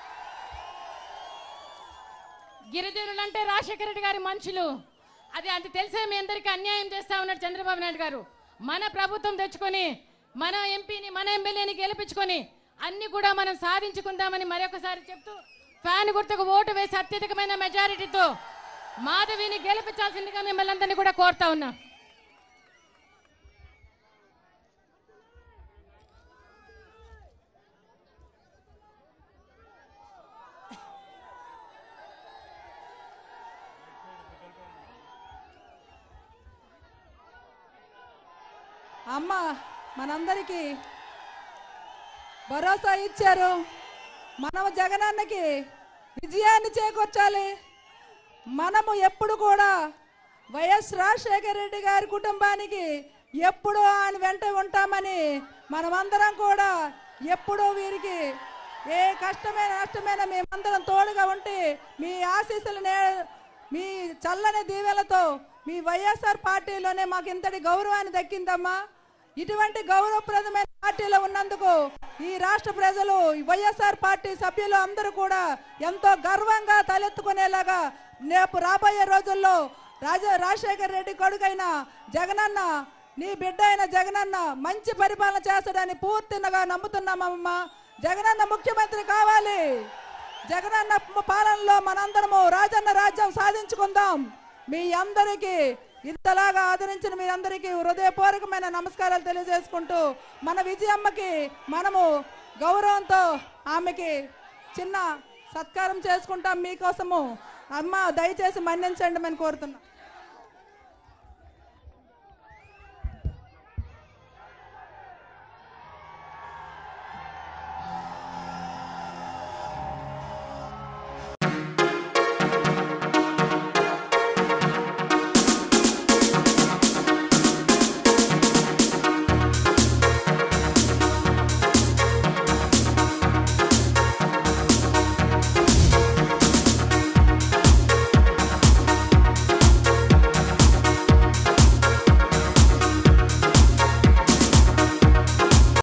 Speaker 1: గిరిజనులు అంటే రాజశేఖర రెడ్డి గారి మనుషులు అది అంత తెలిసే మీ అందరికీ అన్యాయం చేస్తా ఉన్నాడు చంద్రబాబు నాయుడు గారు మన ప్రభుత్వం తెచ్చుకొని మన ఎంపీని మన ఎమ్మెల్యేని గెలిపించుకొని అన్ని కూడా మనం సాధించుకుందామని మరొకసారి చెప్తూ ఫ్యాన్ గుర్తుకు ఓటు వేసి అత్యధికమైన మెజారిటీతో మాధవిని గెలిపించాల్సిందిగా మిమ్మల్ని అందరినీ కూడా కోరుతా ఉన్నా
Speaker 2: అమ్మ మనందరికీ భరోసా ఇచ్చారు మనము జగనన్నకి విజయాన్ని చేకూర్చాలి మనము ఎప్పుడు కూడా వైఎస్ రాజశేఖర రెడ్డి గారి కుటుంబానికి ఎప్పుడు ఆయన వెంట ఉంటామని మనమందరం కూడా ఎప్పుడూ వీరికి ఏ కష్టమైన నష్టమైన మేమందరం తోడుగా ఉండి మీ ఆశీస్సులు నే మీ చల్లని దీవెలతో మీ వైఎస్ఆర్ పార్టీలోనే మాకు ఇంతటి గౌరవాన్ని దక్కిందమ్మా ఇటువంటి గౌరవప్రదమైన పార్టీలో ఉన్నందుకు ఈ రాష్ట్ర ప్రజలు ఈ వైఎస్ఆర్ పార్టీ సభ్యులు అందరూ కూడా ఎంతో గర్వంగా తలెత్తుకునేలాగా రేపు రాబోయే రోజుల్లో రాజ రాజశేఖర రెడ్డి కొడుకైన జగనన్న నీ బిడ్డ అయిన జగనన్న మంచి పరిపాలన చేస్తాడని పూర్తిగా నమ్ముతున్నామమ్మా జగనన్న ముఖ్యమంత్రి కావాలి జగనన్న పాలనలో మనందరము రాజన్న రాజ్యం సాధించుకుందాం మీ అందరికీ ఇంతలాగా ఆదరించిన మీ అందరికీ హృదయపూర్వకమైన నమస్కారాలు తెలియజేసుకుంటూ మన విజయమ్మకి మనము గౌరవంతో ఆమెకి చిన్న సత్కారం చేసుకుంటాం మీకోసము అమ్మ దయచేసి మన్నించండి అని కోరుతున్నాం